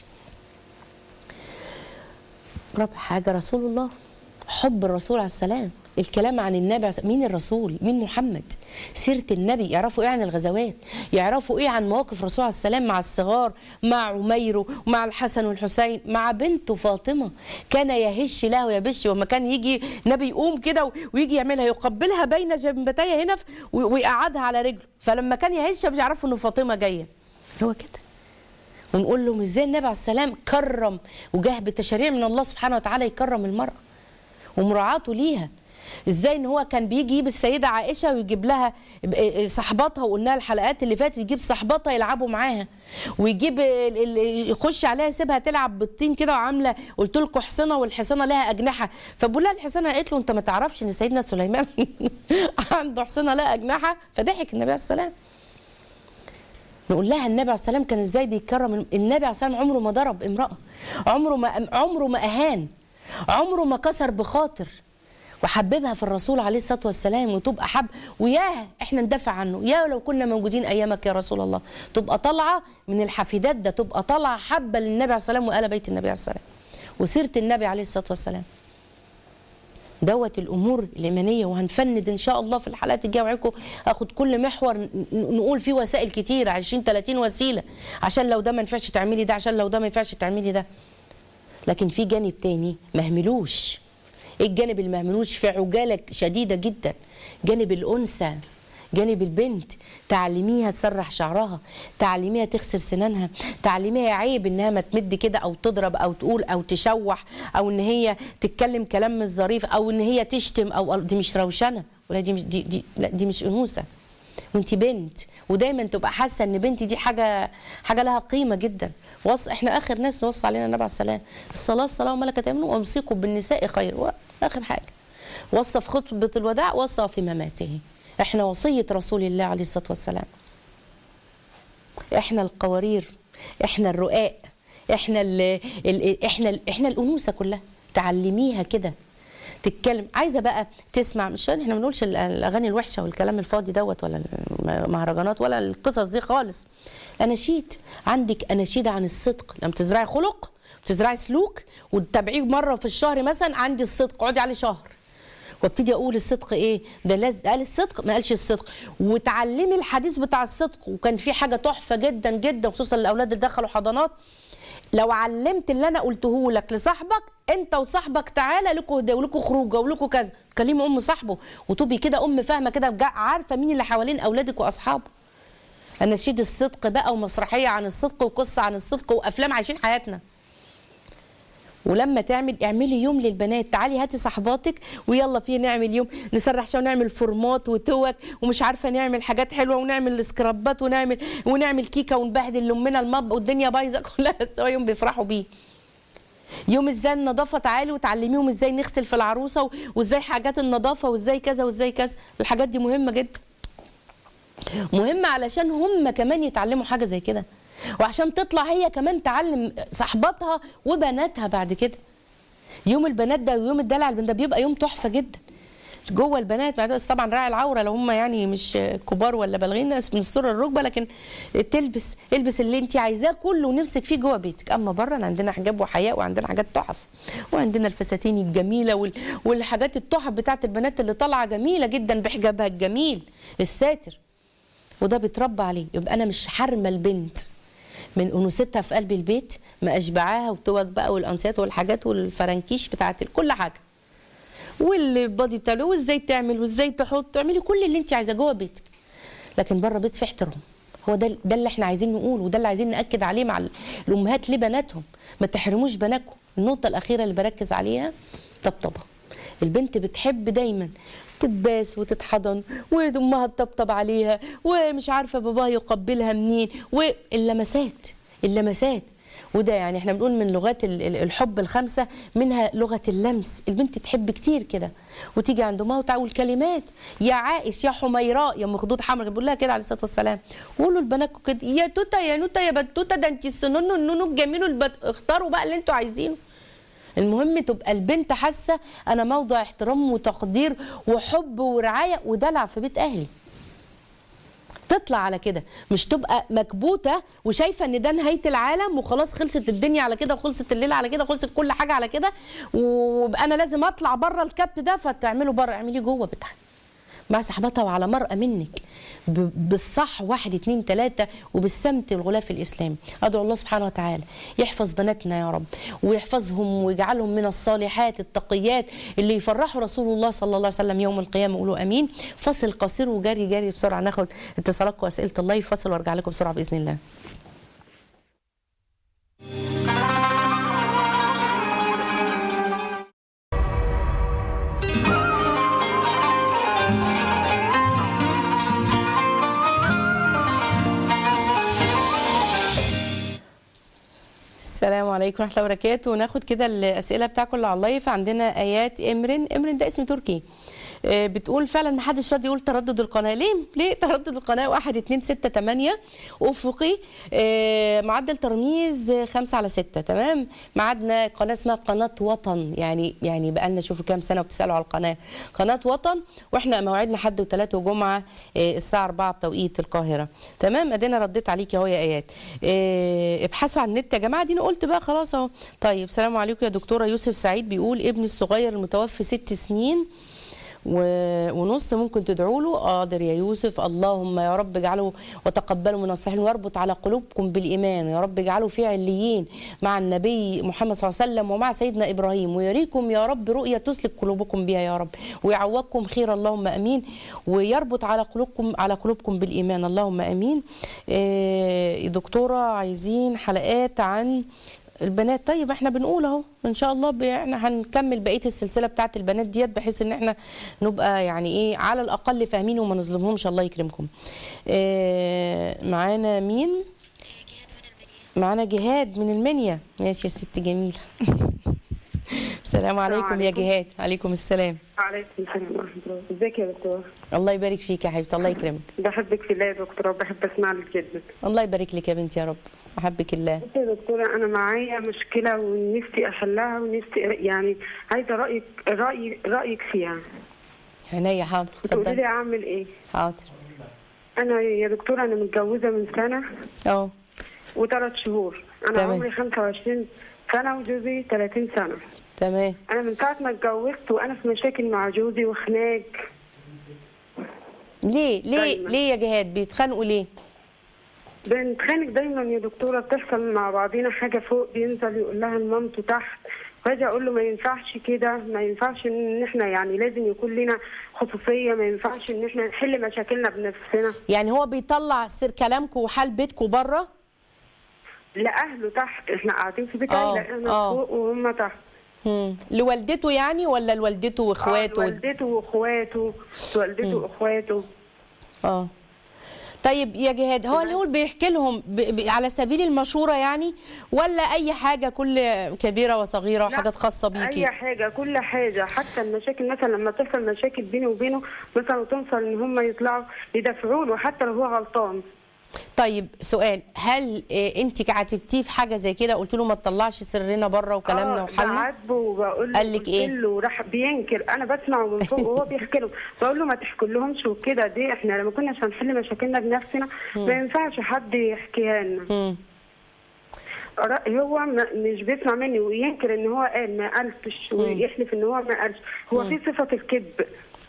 رابع حاجه رسول الله حب الرسول عليه السلام الكلام عن النبي عليه السلام. مين الرسول مين محمد سيره النبي يعرفوا ايه عن الغزوات يعرفوا ايه عن مواقف الرسول عليه السلام مع الصغار مع عمير ومع الحسن والحسين مع بنته فاطمه كان يهش له ويبش وما كان يجي نبي يقوم كده و- ويجي يعملها يقبلها بين جنبتي هنا ف- و- ويقعدها على رجله فلما كان يهش مش يعرفوا ان فاطمه جايه هو كده ونقول لهم ازاي النبي عليه السلام كرم وجاه بتشريع من الله سبحانه وتعالى يكرم المرأة ومراعاته ليها ازاي ان هو كان بيجي يجيب السيده عائشه ويجيب لها صحباتها وقلنا الحلقات اللي فاتت يجيب صحباتها يلعبوا معاها ويجيب ال- ال- يخش عليها يسيبها تلعب بالطين كده وعامله قلت لكم حصنه والحصنه لها اجنحه فبقول لها الحصنه قالت له انت ما تعرفش ان سيدنا سليمان عنده حصنه لها اجنحه فضحك النبي عليه السلام نقول لها النبي عليه السلام كان ازاي بيكرم النبي عليه السلام عمره ما ضرب امراه عمره ما عمره ما اهان عمره ما كسر بخاطر وحببها في الرسول عليه الصلاه والسلام وتبقى حب وياه احنا ندافع عنه يا لو كنا موجودين ايامك يا رسول الله تبقى طالعه من الحفيدات ده تبقى طالعه حبه للنبي عليه السلام وآل بيت النبي عليه السلام وسيره النبي عليه الصلاه والسلام دوت الامور الايمانيه وهنفند ان شاء الله في الحلقات الجايه معاكم اخد كل محور ن- ن- نقول فيه وسائل كتير 20 30 وسيله عشان لو ده ما ينفعش تعملي ده عشان لو ده ما ينفعش تعملي ده لكن في جانب تاني مهملوش ايه الجانب اللي مهملوش في عجاله شديده جدا جانب الانثى جانب البنت تعلميها تسرح شعرها تعلميها تغسل سنانها تعلميها عيب انها ما تمد كده او تضرب او تقول او تشوح او ان هي تتكلم كلام مش ظريف او ان هي تشتم او دي مش روشنه ولا دي مش دي, دي لا دي مش انوثه وانت بنت ودايما تبقى حاسه ان بنتي دي حاجه حاجه لها قيمه جدا وص احنا اخر ناس نوصي علينا النبي عليه السلام الصلاه الصلاه وملكت امنوا وامسكوا بالنساء خير اخر حاجه وصى في خطبه الوداع وصى في مماته احنا وصيه رسول الله عليه الصلاه والسلام احنا القوارير احنا الرقاق احنا ال ال احنا ال احنا الانوثه كلها تعلميها كده تتكلم عايزه بقى تسمع مش احنا ما بنقولش ال- الاغاني الوحشه والكلام الفاضي دوت ولا المهرجانات ولا القصص دي خالص اناشيد عندك اناشيد عن الصدق لما تزرعي خلق وتزرعي سلوك وتتابعيه مره في الشهر مثلا عندي الصدق اقعدي عليه شهر وابتدي اقول الصدق ايه ده لاز- قال الصدق ما قالش الصدق وتعلمي الحديث بتاع الصدق وكان في حاجه تحفه جدا جدا خصوصا الاولاد اللي دخلوا حضانات لو علمت اللي انا قلته لك لصاحبك انت وصاحبك تعالى لكم هديه ولكم خروجه ولكم كذا كلمي ام صاحبه وتبقي كده ام فاهمه كده جا- عارفه مين اللي حوالين اولادك واصحابه اناشيد الصدق بقى ومسرحيه عن الصدق وقصه عن الصدق وافلام عايشين حياتنا ولما تعمل اعملي يوم للبنات تعالي هاتي صحباتك ويلا فيه نعمل يوم نسرح شويه ونعمل فورمات وتوك ومش عارفه نعمل حاجات حلوه ونعمل سكرابات ونعمل ونعمل كيكه ونبهدل لامنا المب والدنيا بايظه كلها بس هو يوم بيفرحوا بيه يوم ازاي النظافه تعالي وتعلميهم ازاي نغسل في العروسه و- وازاي حاجات النظافه وازاي كذا وازاي كذا الحاجات دي مهمه جدا مهمة علشان هم كمان يتعلموا حاجة زي كده وعشان تطلع هي كمان تعلم صاحباتها وبناتها بعد كده يوم البنات ده ويوم الدلع البنات ده بيبقى يوم تحفة جدا جوه البنات بس طبعا راعي العوره لو هم يعني مش كبار ولا بالغين ناس من السره الركبه لكن تلبس البس اللي انت عايزاه كله ونفسك فيه جوه بيتك اما بره عندنا حجاب وحياء وعندنا حاجات تحف وعندنا الفساتين الجميله وال... والحاجات التحف بتاعت البنات اللي طالعه جميله جدا بحجابها الجميل الساتر وده بيتربى عليه يبقى انا مش حارمه البنت من انوثتها في قلب البيت ما اشبعاها وتوج بقى والانسيات والحاجات والفرنكيش بتاعت كل حاجه والبادي بتاعه وازاي تعمل وازاي تحط تعملي كل اللي انت عايزاه جوه بيتك لكن بره بيت في احترام هو ده ده اللي احنا عايزين نقول وده اللي عايزين ناكد عليه مع ال- الامهات لبناتهم ما تحرموش بناتكم النقطه الاخيره اللي بركز عليها طبطبه البنت بتحب دايما تتباس وتتحضن وامها تطبطب عليها ومش عارفه باباها يقبلها منين واللمسات اللمسات وده يعني احنا بنقول من لغات ال- ال- الحب الخمسه منها لغه اللمس البنت تحب كتير كده وتيجي عند امها وتقول كلمات يا عائش يا حميراء يا مخدود حمرا بيقول لها كده عليه الصلاه والسلام وقولوا لبناتكم كده يا توته يا نوته يا بتوته ده انت السنون النونو الجميل البت... اختاروا بقى اللي انتوا عايزينه المهم تبقى البنت حاسه انا موضع احترام وتقدير وحب ورعايه ودلع في بيت اهلي تطلع على كده مش تبقى مكبوته وشايفه ان ده نهايه العالم وخلاص خلصت الدنيا على كده وخلصت الليله على كده وخلصت كل حاجه على كده وابقى انا لازم اطلع بره الكبت ده فتعمله بره اعمليه جوه بيتها مع صاحبتها وعلى مرأة منك ب- بالصح واحد اتنين تلاتة وبالسمت الغلاف الإسلامي أدعو الله سبحانه وتعالى يحفظ بناتنا يا رب ويحفظهم ويجعلهم من الصالحات التقيات اللي يفرحوا رسول الله صلى الله عليه وسلم يوم القيامة قولوا أمين فصل قصير وجري جري بسرعة ناخد اتصالاتكم وأسئلة الله فصل وارجع لكم بسرعة بإذن الله السلام عليكم ورحمه الله وبركاته وناخد كده الاسئله بتاعكم اللي على اللايف عندنا ايات امرن امرن ده اسم تركي آه، بتقول فعلا ما حدش راضي يقول تردد القناه ليه ليه تردد القناه 1 2 6 8 افقي آه، معدل ترميز 5 على 6 تمام معادنا قناه اسمها قناه وطن يعني يعني بقى لنا شوفوا كام سنه وبتسالوا على القناه قناه وطن واحنا موعدنا حد وثلاث وجمعه آه، الساعه 4 بتوقيت القاهره تمام ادينا رديت عليك اهو يا ايات آه، ابحثوا عن النت يا جماعه دي انا قلت بقى خلاص خلاص اهو طيب سلام عليكم يا دكتوره يوسف سعيد بيقول ابني الصغير المتوفي ست سنين و- ونص ممكن تدعوا له قادر يا يوسف اللهم يا رب اجعله وتقبله من الصالحين واربط على قلوبكم بالايمان يا رب اجعله في عليين مع النبي محمد صلى الله عليه وسلم ومع سيدنا ابراهيم ويريكم يا رب رؤيه تسلك قلوبكم بها يا رب ويعوضكم خير اللهم امين ويربط على قلوبكم على قلوبكم بالايمان اللهم امين إيه دكتوره عايزين حلقات عن البنات طيب احنا بنقول اهو ان شاء الله ب- احنا هنكمل بقيه السلسله بتاعت البنات ديت بحيث ان احنا نبقى يعني ايه على الاقل فاهمين وما نظلمهمش الله يكرمكم اه معانا مين معانا جهاد من المنيا ماشي يا ست جميله السلام عليكم يا عليكم. جهاد عليكم السلام وعليكم السلام ورحمة الله ازيك يا دكتور الله يبارك فيك يا حبيبتي الله يكرمك بحبك في الله يا دكتور وبحب اسمع لك جدا الله يبارك لك يا بنتي يا رب احبك الله بصي يا دكتورة أنا معايا مشكلة ونفسي أحلها ونفسي يعني عايزة رأيك رأي رأيك فيها عينيا حاضر تقولي لي اتفضلي أعمل إيه؟ حاضر أنا يا دكتورة أنا متجوزة من سنة اه وثلاث شهور أنا تمام. عمري 25 سنة وجوزي 30 سنة تمام أنا من ساعة ما اتجوزت وأنا في مشاكل مع جوزي وخناق ليه ليه دايماً. ليه يا جهاد بيتخانقوا ليه بنتخانق دايما يا دكتوره بتحصل مع بعضينا حاجه فوق بينزل يقول لها لمامته تحت فاجي اقول له ما ينفعش كده ما ينفعش ان احنا يعني لازم يكون لنا خصوصيه ما ينفعش ان احنا نحل مشاكلنا بنفسنا يعني هو بيطلع سر كلامكم وحال بيتكم بره لاهله تحت احنا قاعدين في بيت آه، عيله انا آه. فوق وهم تحت لوالدته يعني ولا لوالدته آه، واخواته والدته واخواته والدته واخواته اه طيب يا جهاد هو اللي هو بيحكي لهم ب... ب... على سبيل المشوره يعني ولا اي حاجه كل كبيره وصغيره لا، وحاجات خاصه بيكي اي حاجه كل حاجه حتى المشاكل مثلا لما تحصل مشاكل بيني وبينه مثلا وتوصل ان هم يطلعوا يدافعوا له حتى لو هو غلطان طيب سؤال هل إيه انت عاتبتيه في حاجه زي كده قلت له ما تطلعش سرنا بره وكلامنا آه، وحالنا بعاتبه وبقول له قال لك قلت إيه؟ له راح بينكر انا بسمعه من فوق وهو بيحكي له بقول له ما تحكي لهمش وكده دي احنا لما كناش هنحل مشاكلنا بنفسنا ما ينفعش حد يحكيها لنا مم. رأ- هو ما- مش بيسمع مني وينكر ان هو قال ما قالش ويحلف ان هو ما قالش هو في صفه الكذب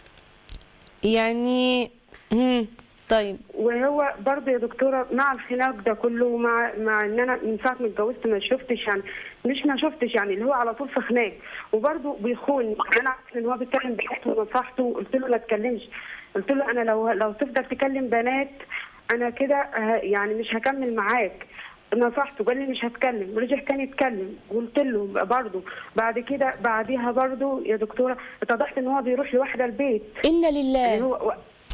يعني مم. طيب وهو برضه يا دكتوره مع الخناق ده كله ومع مع ان انا من ساعه ما اتجوزت ما شفتش يعني مش ما شفتش يعني اللي هو على طول في خناق وبرضه بيخون انا عارفه ان هو بيتكلم بحته ونصحته قلت له لا تكلمش قلت له انا لو لو تفضل تكلم بنات انا كده ه- يعني مش هكمل معاك نصحته قال لي مش هتكلم ورجع تاني يتكلم قلت له برضه بعد كده بعديها برضه يا دكتوره اتضحت ان هو بيروح لوحده البيت انا اللي لله هو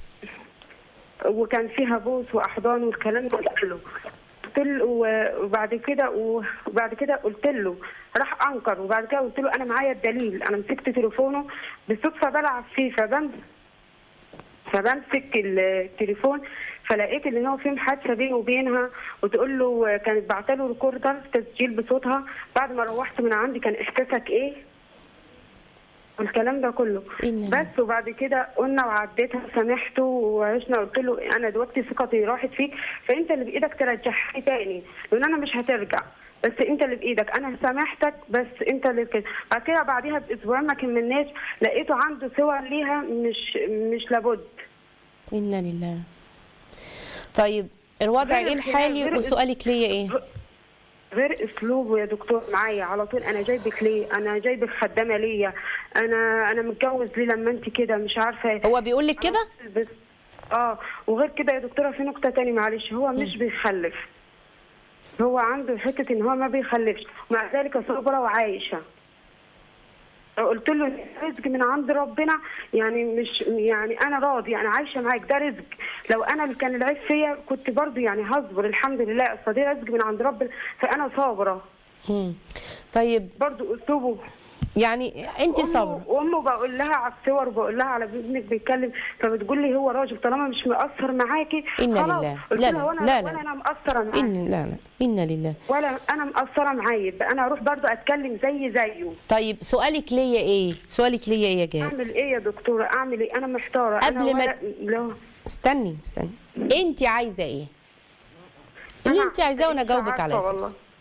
وكان فيها بوس واحضان والكلام ده كله قلت له وبعد كده وبعد كده قلت له راح انكر وبعد كده قلت له انا معايا الدليل انا مسكت تليفونه بالصدفه بلعب فيه فبمسك فبمسك التليفون فلقيت ان هو في محادثه بينه وبينها وتقول له كانت بعت له ريكوردر تسجيل بصوتها بعد ما روحت من عندي كان احساسك ايه؟ والكلام ده كله إن- بس وبعد كده قلنا وعديتها سامحته وعشنا قلت له انا دلوقتي ثقتي راحت فيك فانت اللي بايدك ترجعها تاني لان انا مش هترجع بس انت اللي بايدك انا سامحتك بس انت اللي كده بعد كده بعديها باسبوعين ما كملناش لقيته عنده صور ليها مش مش لابد انا لله طيب الوضع غير ايه الخلاف، الحالي غير- وسؤالك ليا ايه غير اسلوبه يا دكتور معايا على طول انا جايبك ليه انا جايبك خدامه ليا انا انا متجوز ليه لما انت كده مش عارفه هو بيقول لك كده بس اه وغير كده يا دكتوره في نقطه تاني معلش هو مش بيخلف هو عنده حته ان هو ما بيخلفش ومع ذلك صابره وعايشه قلت له رزق من عند ربنا يعني مش يعني انا راضي انا عايشه معاك ده رزق لو انا اللي كان العيب فيا كنت برضو يعني هصبر الحمد لله اصل ده رزق من عند ربنا فانا صابره مم. طيب برضو اسلوبه يعني انت وأمه- صبر وامه بقول لها على الصور وبقول لها على ابنك بيتكلم فبتقول لي هو راجل طالما مش مقصر معاكي إنا خلاص لله. قلت لا لها لا، وانا لا لا. ولا انا مقصره معاه إن لا لا إنا لله ولا انا مقصره معاه يبقى انا اروح برضو اتكلم زي زيه طيب سؤالك ليا ايه سؤالك ليا ايه يا جهاد اعمل ايه يا دكتوره اعمل ايه انا محتاره قبل انا ما- ولا لا استني استني انت عايزه ايه اللي أنا انت عايزاه وانا مش اجاوبك على عارفة اساسه والله.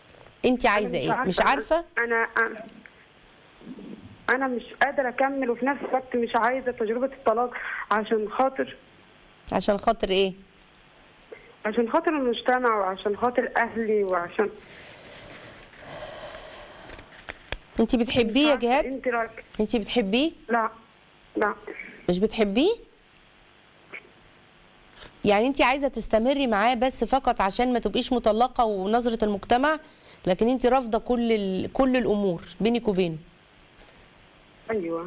انت عايزه أنا ايه مش عارفه انا انا انا مش قادره اكمل وفي نفس الوقت مش عايزه تجربه الطلاق عشان خاطر عشان خاطر ايه عشان خاطر المجتمع وعشان خاطر اهلي وعشان انت بتحبيه يا جهاد انت رايك انت بتحبيه لا لا مش بتحبيه يعني انت عايزه تستمري معاه بس فقط عشان ما تبقيش مطلقه ونظره المجتمع لكن انت رافضه كل ال... كل الامور بينك وبينه ايوه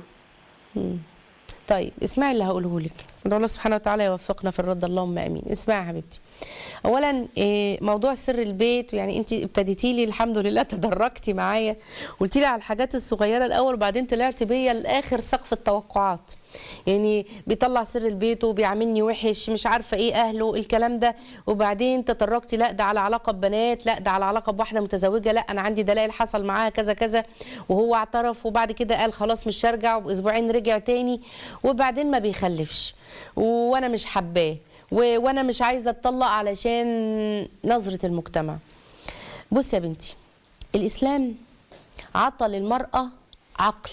طيب اسمعي اللي هقوله لك ادعو الله سبحانه وتعالى يوفقنا في الرد اللهم امين اسمعي يا حبيبتي اولا إيه، موضوع سر البيت يعني انت ابتديتي لي الحمد لله تدرجتي معايا قلتي لي على الحاجات الصغيره الاول وبعدين طلعت بيا لاخر سقف التوقعات يعني بيطلع سر البيت وبيعاملني وحش مش عارفه ايه اهله الكلام ده وبعدين تطرقتي لا ده على علاقه ببنات لا ده على علاقه بواحده متزوجه لا انا عندي دلائل حصل معاها كذا كذا وهو اعترف وبعد كده قال خلاص مش هرجع وباسبوعين رجع تاني وبعدين ما بيخلفش وانا مش حباه و- وانا مش عايزه اتطلق علشان نظره المجتمع بص يا بنتي الاسلام عطى للمراه عقل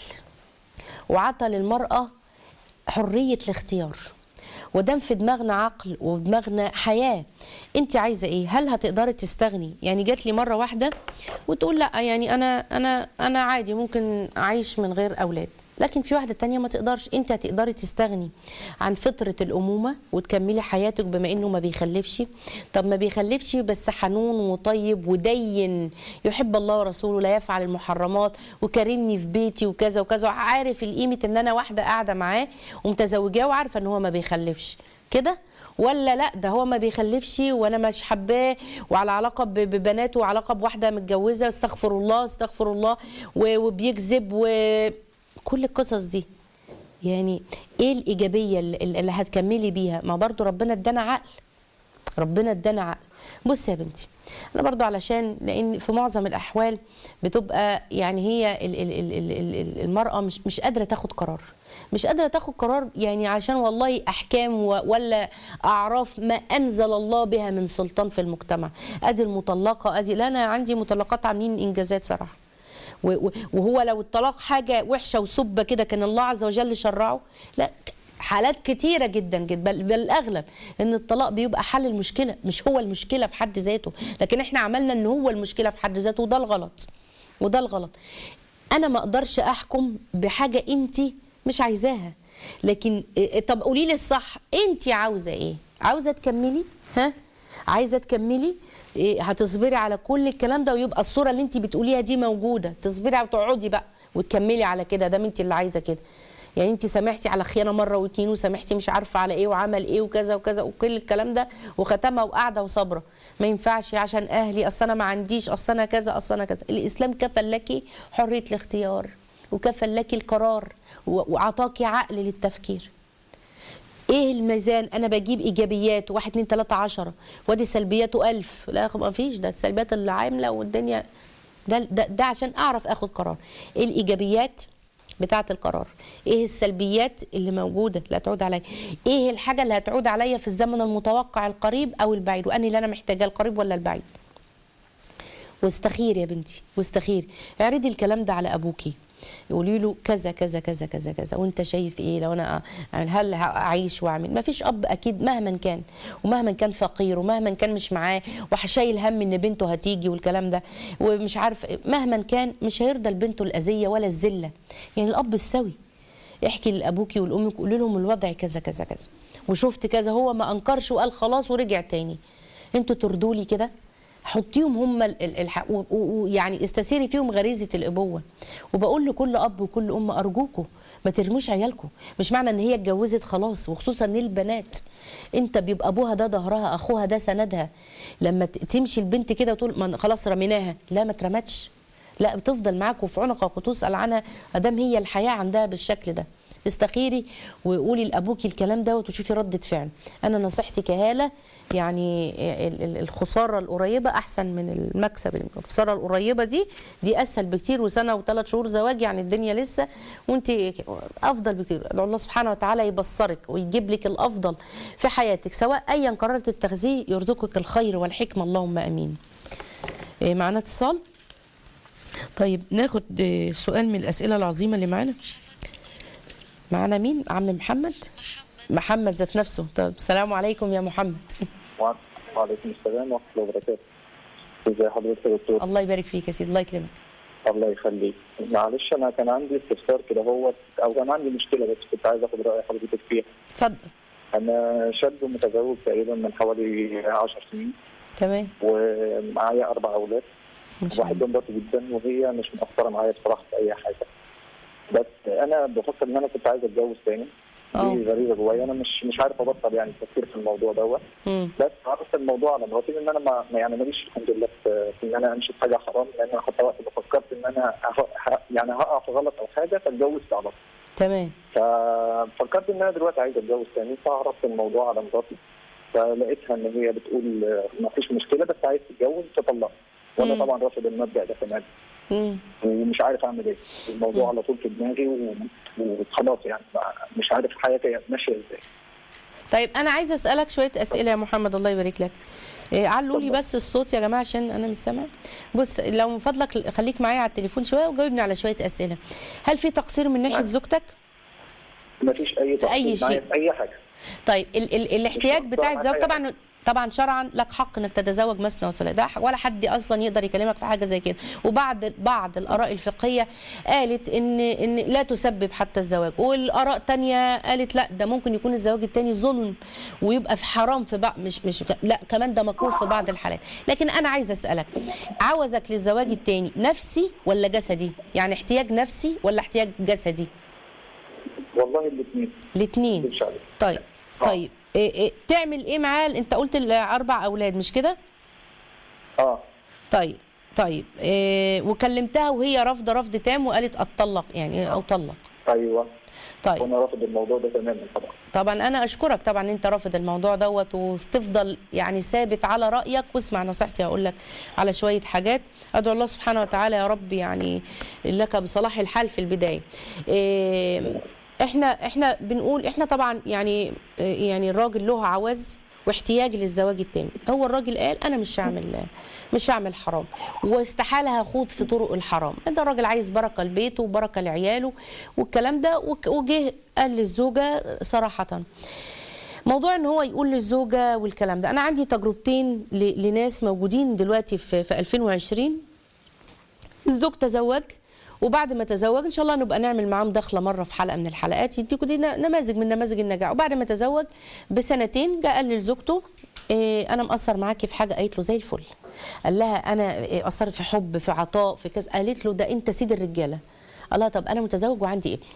وعطى للمراه حريه الاختيار ودام في دماغنا عقل وفي دماغنا حياه انت عايزه ايه هل هتقدري تستغني يعني جات لي مره واحده وتقول لا يعني انا انا انا عادي ممكن اعيش من غير اولاد لكن في واحده تانية ما تقدرش انت هتقدري تستغني عن فطره الامومه وتكملي حياتك بما انه ما بيخلفش طب ما بيخلفش بس حنون وطيب ودين يحب الله ورسوله لا يفعل المحرمات وكرمني في بيتي وكذا وكذا عارف القيمه ان انا واحده قاعده معاه ومتزوجاه وعارفه ان هو ما بيخلفش كده ولا لا ده هو ما بيخلفش وانا مش حباه وعلى علاقه ب- ببنات وعلاقه بواحده متجوزه استغفر الله استغفر الله و- وبيكذب وكل القصص دي يعني ايه الايجابيه اللي, اللي هتكملي بيها ما برضو ربنا ادانا عقل ربنا ادانا عقل بص يا بنتي انا برضو علشان لان في معظم الاحوال بتبقى يعني هي ال- ال- ال- ال- ال- ال- المراه مش مش قادره تاخد قرار مش قادره تاخد قرار يعني عشان والله احكام و- ولا اعراف ما انزل الله بها من سلطان في المجتمع ادي المطلقه ادي لا انا عندي مطلقات عاملين انجازات صراحه و- و- وهو لو الطلاق حاجه وحشه وسبه كده كان الله عز وجل شرعه لا حالات كتيرة جدا جدا بل, بل الأغلب إن الطلاق بيبقى حل المشكلة مش هو المشكلة في حد ذاته لكن إحنا عملنا إن هو المشكلة في حد ذاته وده الغلط وده الغلط أنا ما أقدرش أحكم بحاجة أنت مش عايزاها لكن إيه- طب قولي لي الصح أنت عاوزة إيه عاوزة تكملي ها عايزة تكملي إيه، هتصبري على كل الكلام ده ويبقى الصورة اللي انت بتقوليها دي موجودة تصبري وتقعدي بقى وتكملي على كده ده انت اللي عايزة كده يعني انت سامحتي على خيانه مره واتنين وسامحتي مش عارفه على ايه وعمل ايه وكذا وكذا وكل الكلام ده وختمها وقاعده وصابره ما ينفعش عشان اهلي اصل انا ما عنديش اصل انا كذا اصل انا كذا الاسلام كفل لك حريه الاختيار وكفل لك القرار و- وعطاكي عقل للتفكير ايه الميزان انا بجيب ايجابيات واحد اتنين تلاته عشرة وادي سلبياته ألف لا ما فيش ده السلبيات اللي عامله والدنيا ده, ده, ده عشان اعرف اخد قرار ايه الايجابيات بتاعه القرار ايه السلبيات اللي موجوده اللي هتعود عليا ايه الحاجه اللي هتعود عليا في الزمن المتوقع القريب او البعيد واني اللي انا محتاجاه القريب ولا البعيد واستخير يا بنتي واستخير اعرضي الكلام ده على ابوكي قولي له كذا كذا كذا كذا كذا وانت شايف ايه لو انا أ- يعني هل اعيش واعمل ما فيش اب اكيد مهما كان ومهما كان فقير ومهما كان مش معاه وشايل هم ان بنته هتيجي والكلام ده ومش عارف إيه، مهما كان مش هيرضى لبنته الاذيه ولا الذله يعني الاب السوي احكي لابوكي ولامك قولي لهم الوضع كذا كذا كذا وشفت كذا هو ما انكرش وقال خلاص ورجع تاني انتوا تردوا لي كده حطيهم هم ال- ال- الح... و- و- ويعني استثيري فيهم غريزه الابوه وبقول لكل اب وكل ام ارجوكم ما ترموش عيالكم مش معنى ان هي اتجوزت خلاص وخصوصا البنات انت بيبقى ابوها ده ظهرها اخوها ده سندها لما ت- تمشي البنت كده وتقول ما خلاص رميناها لا ما اترمتش لا بتفضل معاك وفي عنقك وتسال عنها ادام هي الحياه عندها بالشكل ده استخيري وقولي لابوكي الكلام ده وتشوفي رده فعل انا نصيحتي كهاله يعني ال- ال- الخساره القريبه احسن من المكسب الخساره القريبه دي دي اسهل بكتير وسنه وثلاث شهور زواج يعني الدنيا لسه وانت افضل بكتير ادعو الله سبحانه وتعالى يبصرك ويجيب لك الافضل في حياتك سواء ايا قررت التغذيه يرزقك الخير والحكمه اللهم امين إيه معانا اتصال طيب ناخد آه، سؤال من الاسئله العظيمه اللي معانا معانا مين عم محمد محمد ذات نفسه طيب السلام عليكم يا محمد وعليكم السلام ورحمة الله وبركاته. ازي حضرتك يا دكتور؟ الله يبارك فيك يا سيدي الله يكرمك الله يخليك. معلش أنا كان عندي استفسار كده هو أو كان عندي مشكلة بس كنت عايز آخد رأي حضرتك فيها. اتفضل أنا شاب متزوج تقريبا من حوالي 10 سنين تمام ومعايا أربع أولاد. ما شاء الله بحب مراتي جدا وهي مش مقصرة معايا بصراحة في أي حاجة. بس أنا بفكر إن أنا كنت عايز أتجوز تاني. آه. دي غريبة جوايا أنا مش مش عارف أبطل يعني التفكير في الموضوع دوت. مم. بس عرفت الموضوع على مراتي ان انا ما ما- يعني ماليش الحمد لله في في ان انا امشي في حاجه حرام لان انا حتى وقت ما فكرت ان انا ه- ه- يعني هقع في غلط او حاجه فاتجوزت على طول تمام ففكرت ان انا دلوقتي عايز اتجوز تاني فعرفت الموضوع على مراتي فلقيتها ان هي بتقول آه، ما فيش مشكله بس عايز تتجوز تطلق وانا مم. طبعا رافض المبدا ده كمان مم. ومش عارف اعمل ايه الموضوع على طول في دماغي و- وخلاص يعني ما- مش عارف حياتي ماشيه ازاي طيب انا عايزه اسالك شويه اسئله يا محمد الله يبارك لك إيه، علوا لي اتفضل. بس الصوت يا جماعه عشان انا مش سامع بص لو من فضلك خليك معايا على التليفون شويه وجاوبني على شويه اسئله هل في تقصير من ناحيه نعم. زوجتك ما فيش اي في أي تفصيل معايا شيء. في اي حاجه طيب ال ال الاحتياج مقصرة بتاع مع الزواج أي طبعا طبعا شرعا لك حق انك تتزوج مثنى وثلاث ده ولا حد اصلا يقدر يكلمك في حاجه زي كده وبعض بعض الاراء الفقهيه قالت ان ان لا تسبب حتى الزواج والاراء تانية قالت لا ده ممكن يكون الزواج التاني ظلم ويبقى في حرام في بعض مش مش لا كمان ده مكروه في بعض الحالات لكن انا عايزه اسالك عوزك للزواج التاني نفسي ولا جسدي يعني احتياج نفسي ولا احتياج جسدي والله الاثنين الاثنين مش عارف طيب طيب إيه إيه تعمل ايه معاه انت قلت الاربع اولاد مش كده اه طيب طيب إيه وكلمتها وهي رافضه رفض تام وقالت اتطلق يعني او طلق ايوه طيب وانا رافض الموضوع ده تماما طبعا طبعا انا اشكرك طبعا انت رافض الموضوع دوت وتفضل يعني ثابت على رايك واسمع نصيحتي هقول لك على شويه حاجات ادعو الله سبحانه وتعالى يا رب يعني لك بصلاح الحال في البدايه إيه احنا احنا بنقول احنا طبعا يعني إيه يعني الراجل له عوز واحتياج للزواج التاني هو الراجل قال انا مش هعمل مش هعمل حرام واستحاله هخوض في طرق الحرام ده الراجل عايز بركه لبيته وبركه لعياله والكلام ده وك- وجه قال للزوجه صراحه موضوع ان هو يقول للزوجه والكلام ده انا عندي تجربتين ل- لناس موجودين دلوقتي في في 2020 الزوج تزوج وبعد ما تزوج ان شاء الله نبقى نعمل معاه مداخله مره في حلقه من الحلقات يديكوا دي ن- نماذج من نماذج النجاح وبعد ما تزوج بسنتين جاء قال لزوجته إيه انا مقصر معاكي في حاجه قالت له زي الفل قال لها انا إيه قصرت في حب في عطاء في كذا قالت له ده انت سيد الرجاله قال لها طب انا متزوج وعندي ابن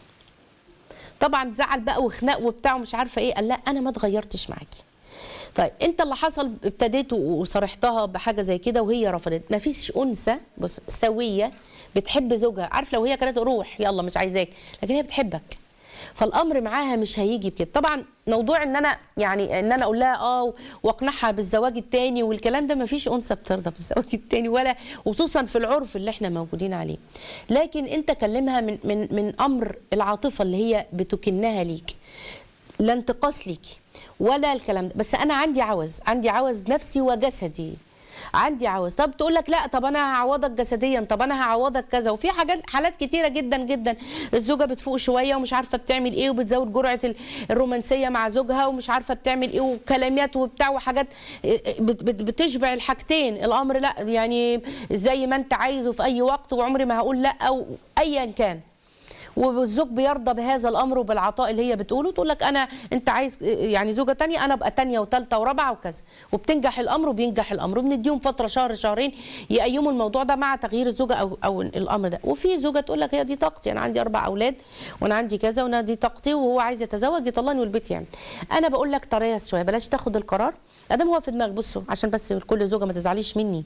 طبعا زعل بقى وخناق وبتاع ومش عارفه ايه قال لا انا ما اتغيرتش معاكي طيب انت اللي حصل ابتديت وصرحتها بحاجه زي كده وهي رفضت ما فيش انثى بص سويه بتحب زوجها عارف لو هي كانت روح يلا مش عايزاك لكن هي بتحبك فالامر معاها مش هيجي بكده طبعا موضوع ان انا يعني ان انا اقول لها اه واقنعها بالزواج التاني والكلام ده ما فيش انثى بترضى بالزواج التاني ولا وخصوصا في العرف اللي احنا موجودين عليه لكن انت كلمها من من من امر العاطفه اللي هي بتكنها ليك لا انتقاص ليكي ولا الكلام ده بس انا عندي عوز عندي عوز نفسي وجسدي عندي عوز طب تقول لك لا طب انا هعوضك جسديا طب انا هعوضك كذا وفي حاجات حالات كتيره جدا جدا الزوجه بتفوق شويه ومش عارفه بتعمل ايه وبتزود جرعه ال- الرومانسيه مع زوجها ومش عارفه بتعمل ايه وكلامات وبتاع وحاجات بت- بت- بتشبع الحاجتين الامر لا يعني زي ما انت عايزه في اي وقت وعمري ما هقول لا او ايا كان والزوج بيرضى بهذا الامر وبالعطاء اللي هي بتقوله تقول لك انا انت عايز يعني زوجه تانية انا ابقى تانية وثالثه ورابعه وكذا وبتنجح الامر وبينجح الامر وبنديهم فتره شهر شهرين يقيموا الموضوع ده مع تغيير الزوجه او او الامر ده وفي زوجه تقول لك هي دي طاقتي انا عندي اربع اولاد وانا عندي كذا وانا دي طاقتي وهو عايز يتزوج يطلعني والبيت يعني انا بقول لك تريث شويه بلاش تاخد القرار ادام هو في دماغك بصوا عشان بس كل زوجه ما تزعليش مني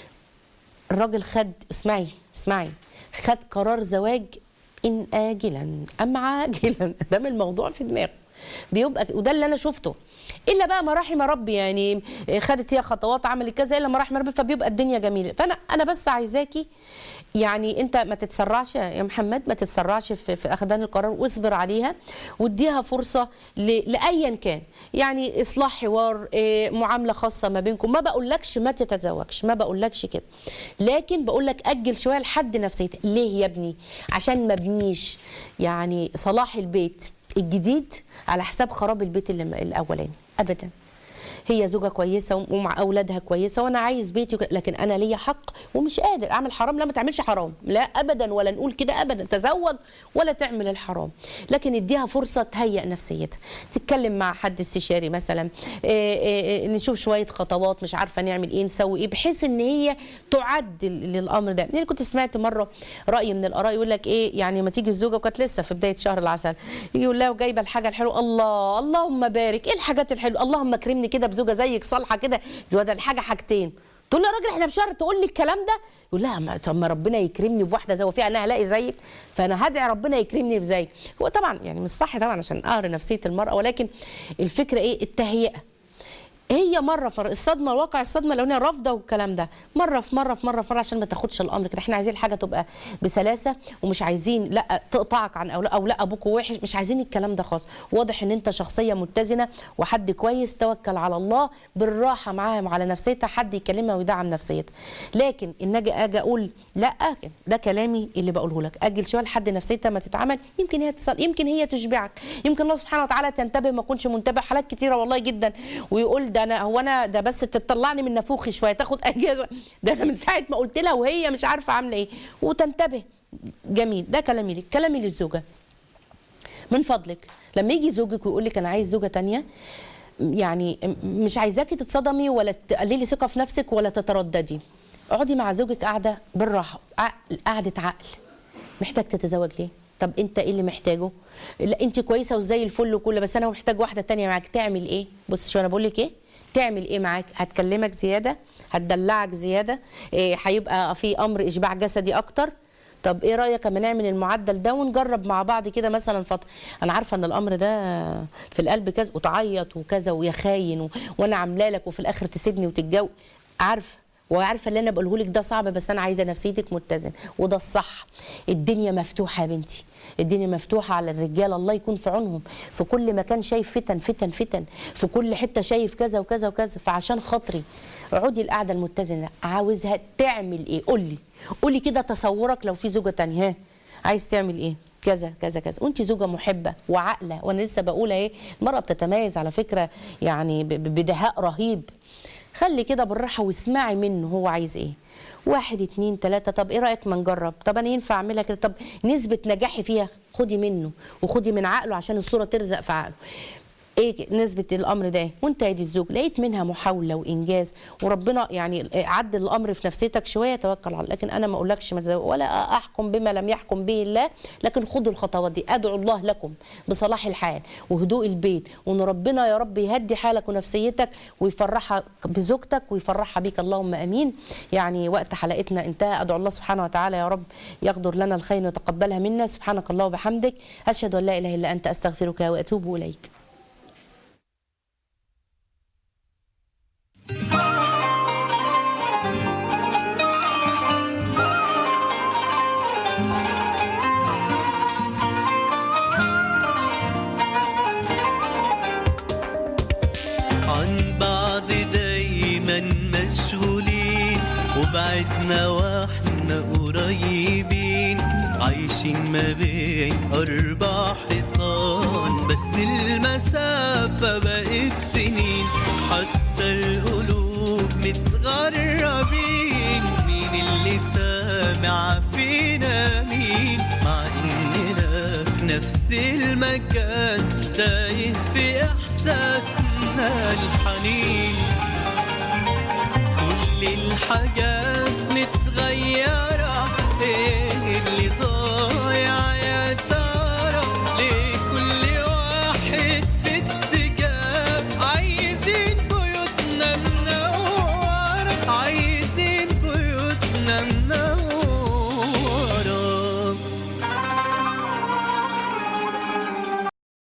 الراجل خد اسمعي اسمعي خد قرار زواج ان اجلا ام عاجلا دام الموضوع في دماغه بيبقى وده اللي انا شفته الا بقى ما رحم ربي يعني خدت هي خطوات عملت كذا الا ما رحم ربي فبيبقى الدنيا جميله فانا انا بس عايزاكي يعني انت ما تتسرعش يا محمد ما تتسرعش في, في اخذان القرار واصبر عليها واديها فرصه ل- لايا كان يعني اصلاح حوار إيه، معامله خاصه ما بينكم ما بقولكش ما تتزوجش ما بقولكش كده لكن بقولك اجل شويه لحد نفسيتك ليه يا ابني عشان ما ابنيش يعني صلاح البيت الجديد على حساب خراب البيت اللي الاولاني ابدا هي زوجة كويسة ومع أولادها كويسة وأنا عايز بيتي وك- لكن أنا ليا حق ومش قادر أعمل حرام لا ما تعملش حرام لا أبدا ولا نقول كده أبدا تزوج ولا تعمل الحرام لكن اديها فرصة تهيئ نفسيتها تتكلم مع حد استشاري مثلا إيه إيه إيه نشوف شوية خطوات مش عارفة نعمل إيه نسوي إيه بحيث إن هي تعد ل- للأمر ده يعني كنت سمعت مرة رأي من الآراء يقول لك إيه يعني ما تيجي الزوجة وكانت لسه في بداية شهر العسل يجي يقول لها وجايبة الحاجة الحلوة الله اللهم بارك إيه الحاجات الحلوة اللهم اكرمني كده بزوجة زيك صالحة كده ده الحاجة حاجتين تقول له يا راجل احنا في شهر تقول لي الكلام ده يقول لها ما طب ما ربنا يكرمني بواحده زي وفي انا هلاقي زيك فانا هدعي ربنا يكرمني بزيك هو طبعا يعني مش صح طبعا عشان اقهر نفسيه المراه ولكن الفكره ايه التهيئه هي مره في الصدمه واقع الصدمه الاولانيه رافضه والكلام ده مره في مره في مره في مره عشان ما تاخدش الامر كده احنا عايزين الحاجه تبقى بسلاسه ومش عايزين لا تقطعك عن اولاد او لا ابوك وحش مش عايزين الكلام ده خالص واضح ان انت شخصيه متزنه وحد كويس توكل على الله بالراحه معاها وعلى نفسيتها حد يكلمها ويدعم نفسيتها لكن ان اجي اجي اقول لا ده كلامي اللي بقوله لك اجل شويه لحد نفسيتها ما تتعمل يمكن هي تصل يمكن هي تشبعك يمكن الله سبحانه وتعالى تنتبه ما اكونش منتبه حالات كتيره والله جدا ويقول ده انا هو انا ده بس تطلعني من نافوخي شويه تاخد اجازه ده انا من ساعه ما قلت لها وهي مش عارفه عامله ايه وتنتبه جميل ده كلامي لك كلامي للزوجه من فضلك لما يجي زوجك ويقول لك انا عايز زوجه تانية يعني مش عايزاكي تتصدمي ولا تقللي ثقه في نفسك ولا تترددي اقعدي مع زوجك قاعده بالراحه عقل قعده عقل محتاج تتزوج ليه طب انت ايه اللي محتاجه لا انت كويسه وزي الفل وكل بس انا محتاج واحده تانية معاك تعمل ايه بص شو انا بقول لك ايه تعمل ايه معاك هتكلمك زياده هتدلعك زياده إيه هيبقى في امر اشباع جسدي اكتر طب ايه رايك اما نعمل المعدل ده ونجرب مع بعض كده مثلا فتره انا عارفه ان الامر ده في القلب كذا وتعيط وكذا ويا خاين و... وانا عامله لك وفي الاخر تسيبني وتتجوز عارفه وعارفه اللي انا بقوله لك ده صعب بس انا عايزه نفسيتك متزن وده الصح الدنيا مفتوحه يا بنتي الدنيا مفتوحه على الرجال الله يكون في عونهم في كل مكان شايف فتن فتن فتن في كل حته شايف كذا وكذا وكذا فعشان خاطري اقعدي القعده المتزنه عاوزها تعمل ايه قولي قولي كده تصورك لو في زوجه تانية ها عايز تعمل ايه كذا كذا كذا وانت زوجه محبه وعاقله وانا لسه بقول ايه المراه بتتميز على فكره يعني ب- ب- بدهاء رهيب خلي كده بالراحه واسمعي منه هو عايز ايه واحد اتنين تلاته طب ايه رايك ما نجرب طب انا ينفع اعملها كده طب نسبه نجاحي فيها خدي منه وخدي من عقله عشان الصوره ترزق في عقله ايه نسبه الامر ده وانت يا دي الزوج لقيت منها محاوله وانجاز وربنا يعني عدل الامر في نفسيتك شويه توكل على الله لكن انا ما اقولكش ما تزوج ولا احكم بما لم يحكم به الله لكن خدوا الخطوات دي ادعو الله لكم بصلاح الحال وهدوء البيت وان ربنا يا رب يهدي حالك ونفسيتك ويفرحك بزوجتك ويفرحها بيك اللهم امين يعني وقت حلقتنا انتهى ادعو الله سبحانه وتعالى يا رب يقدر لنا الخير ويتقبلها منا سبحانك الله وبحمدك اشهد ان لا اله الا انت استغفرك واتوب اليك عن بعض دايما مشغولين وبعدنا واحنا قريبين عايشين ما بين أربع حيطان بس المسافة بقت سنين حتى القلوب متغربين مين اللي سامع فينا مين مع إننا في نفس المكان تايه في إحساسنا الحنين كل الحاجات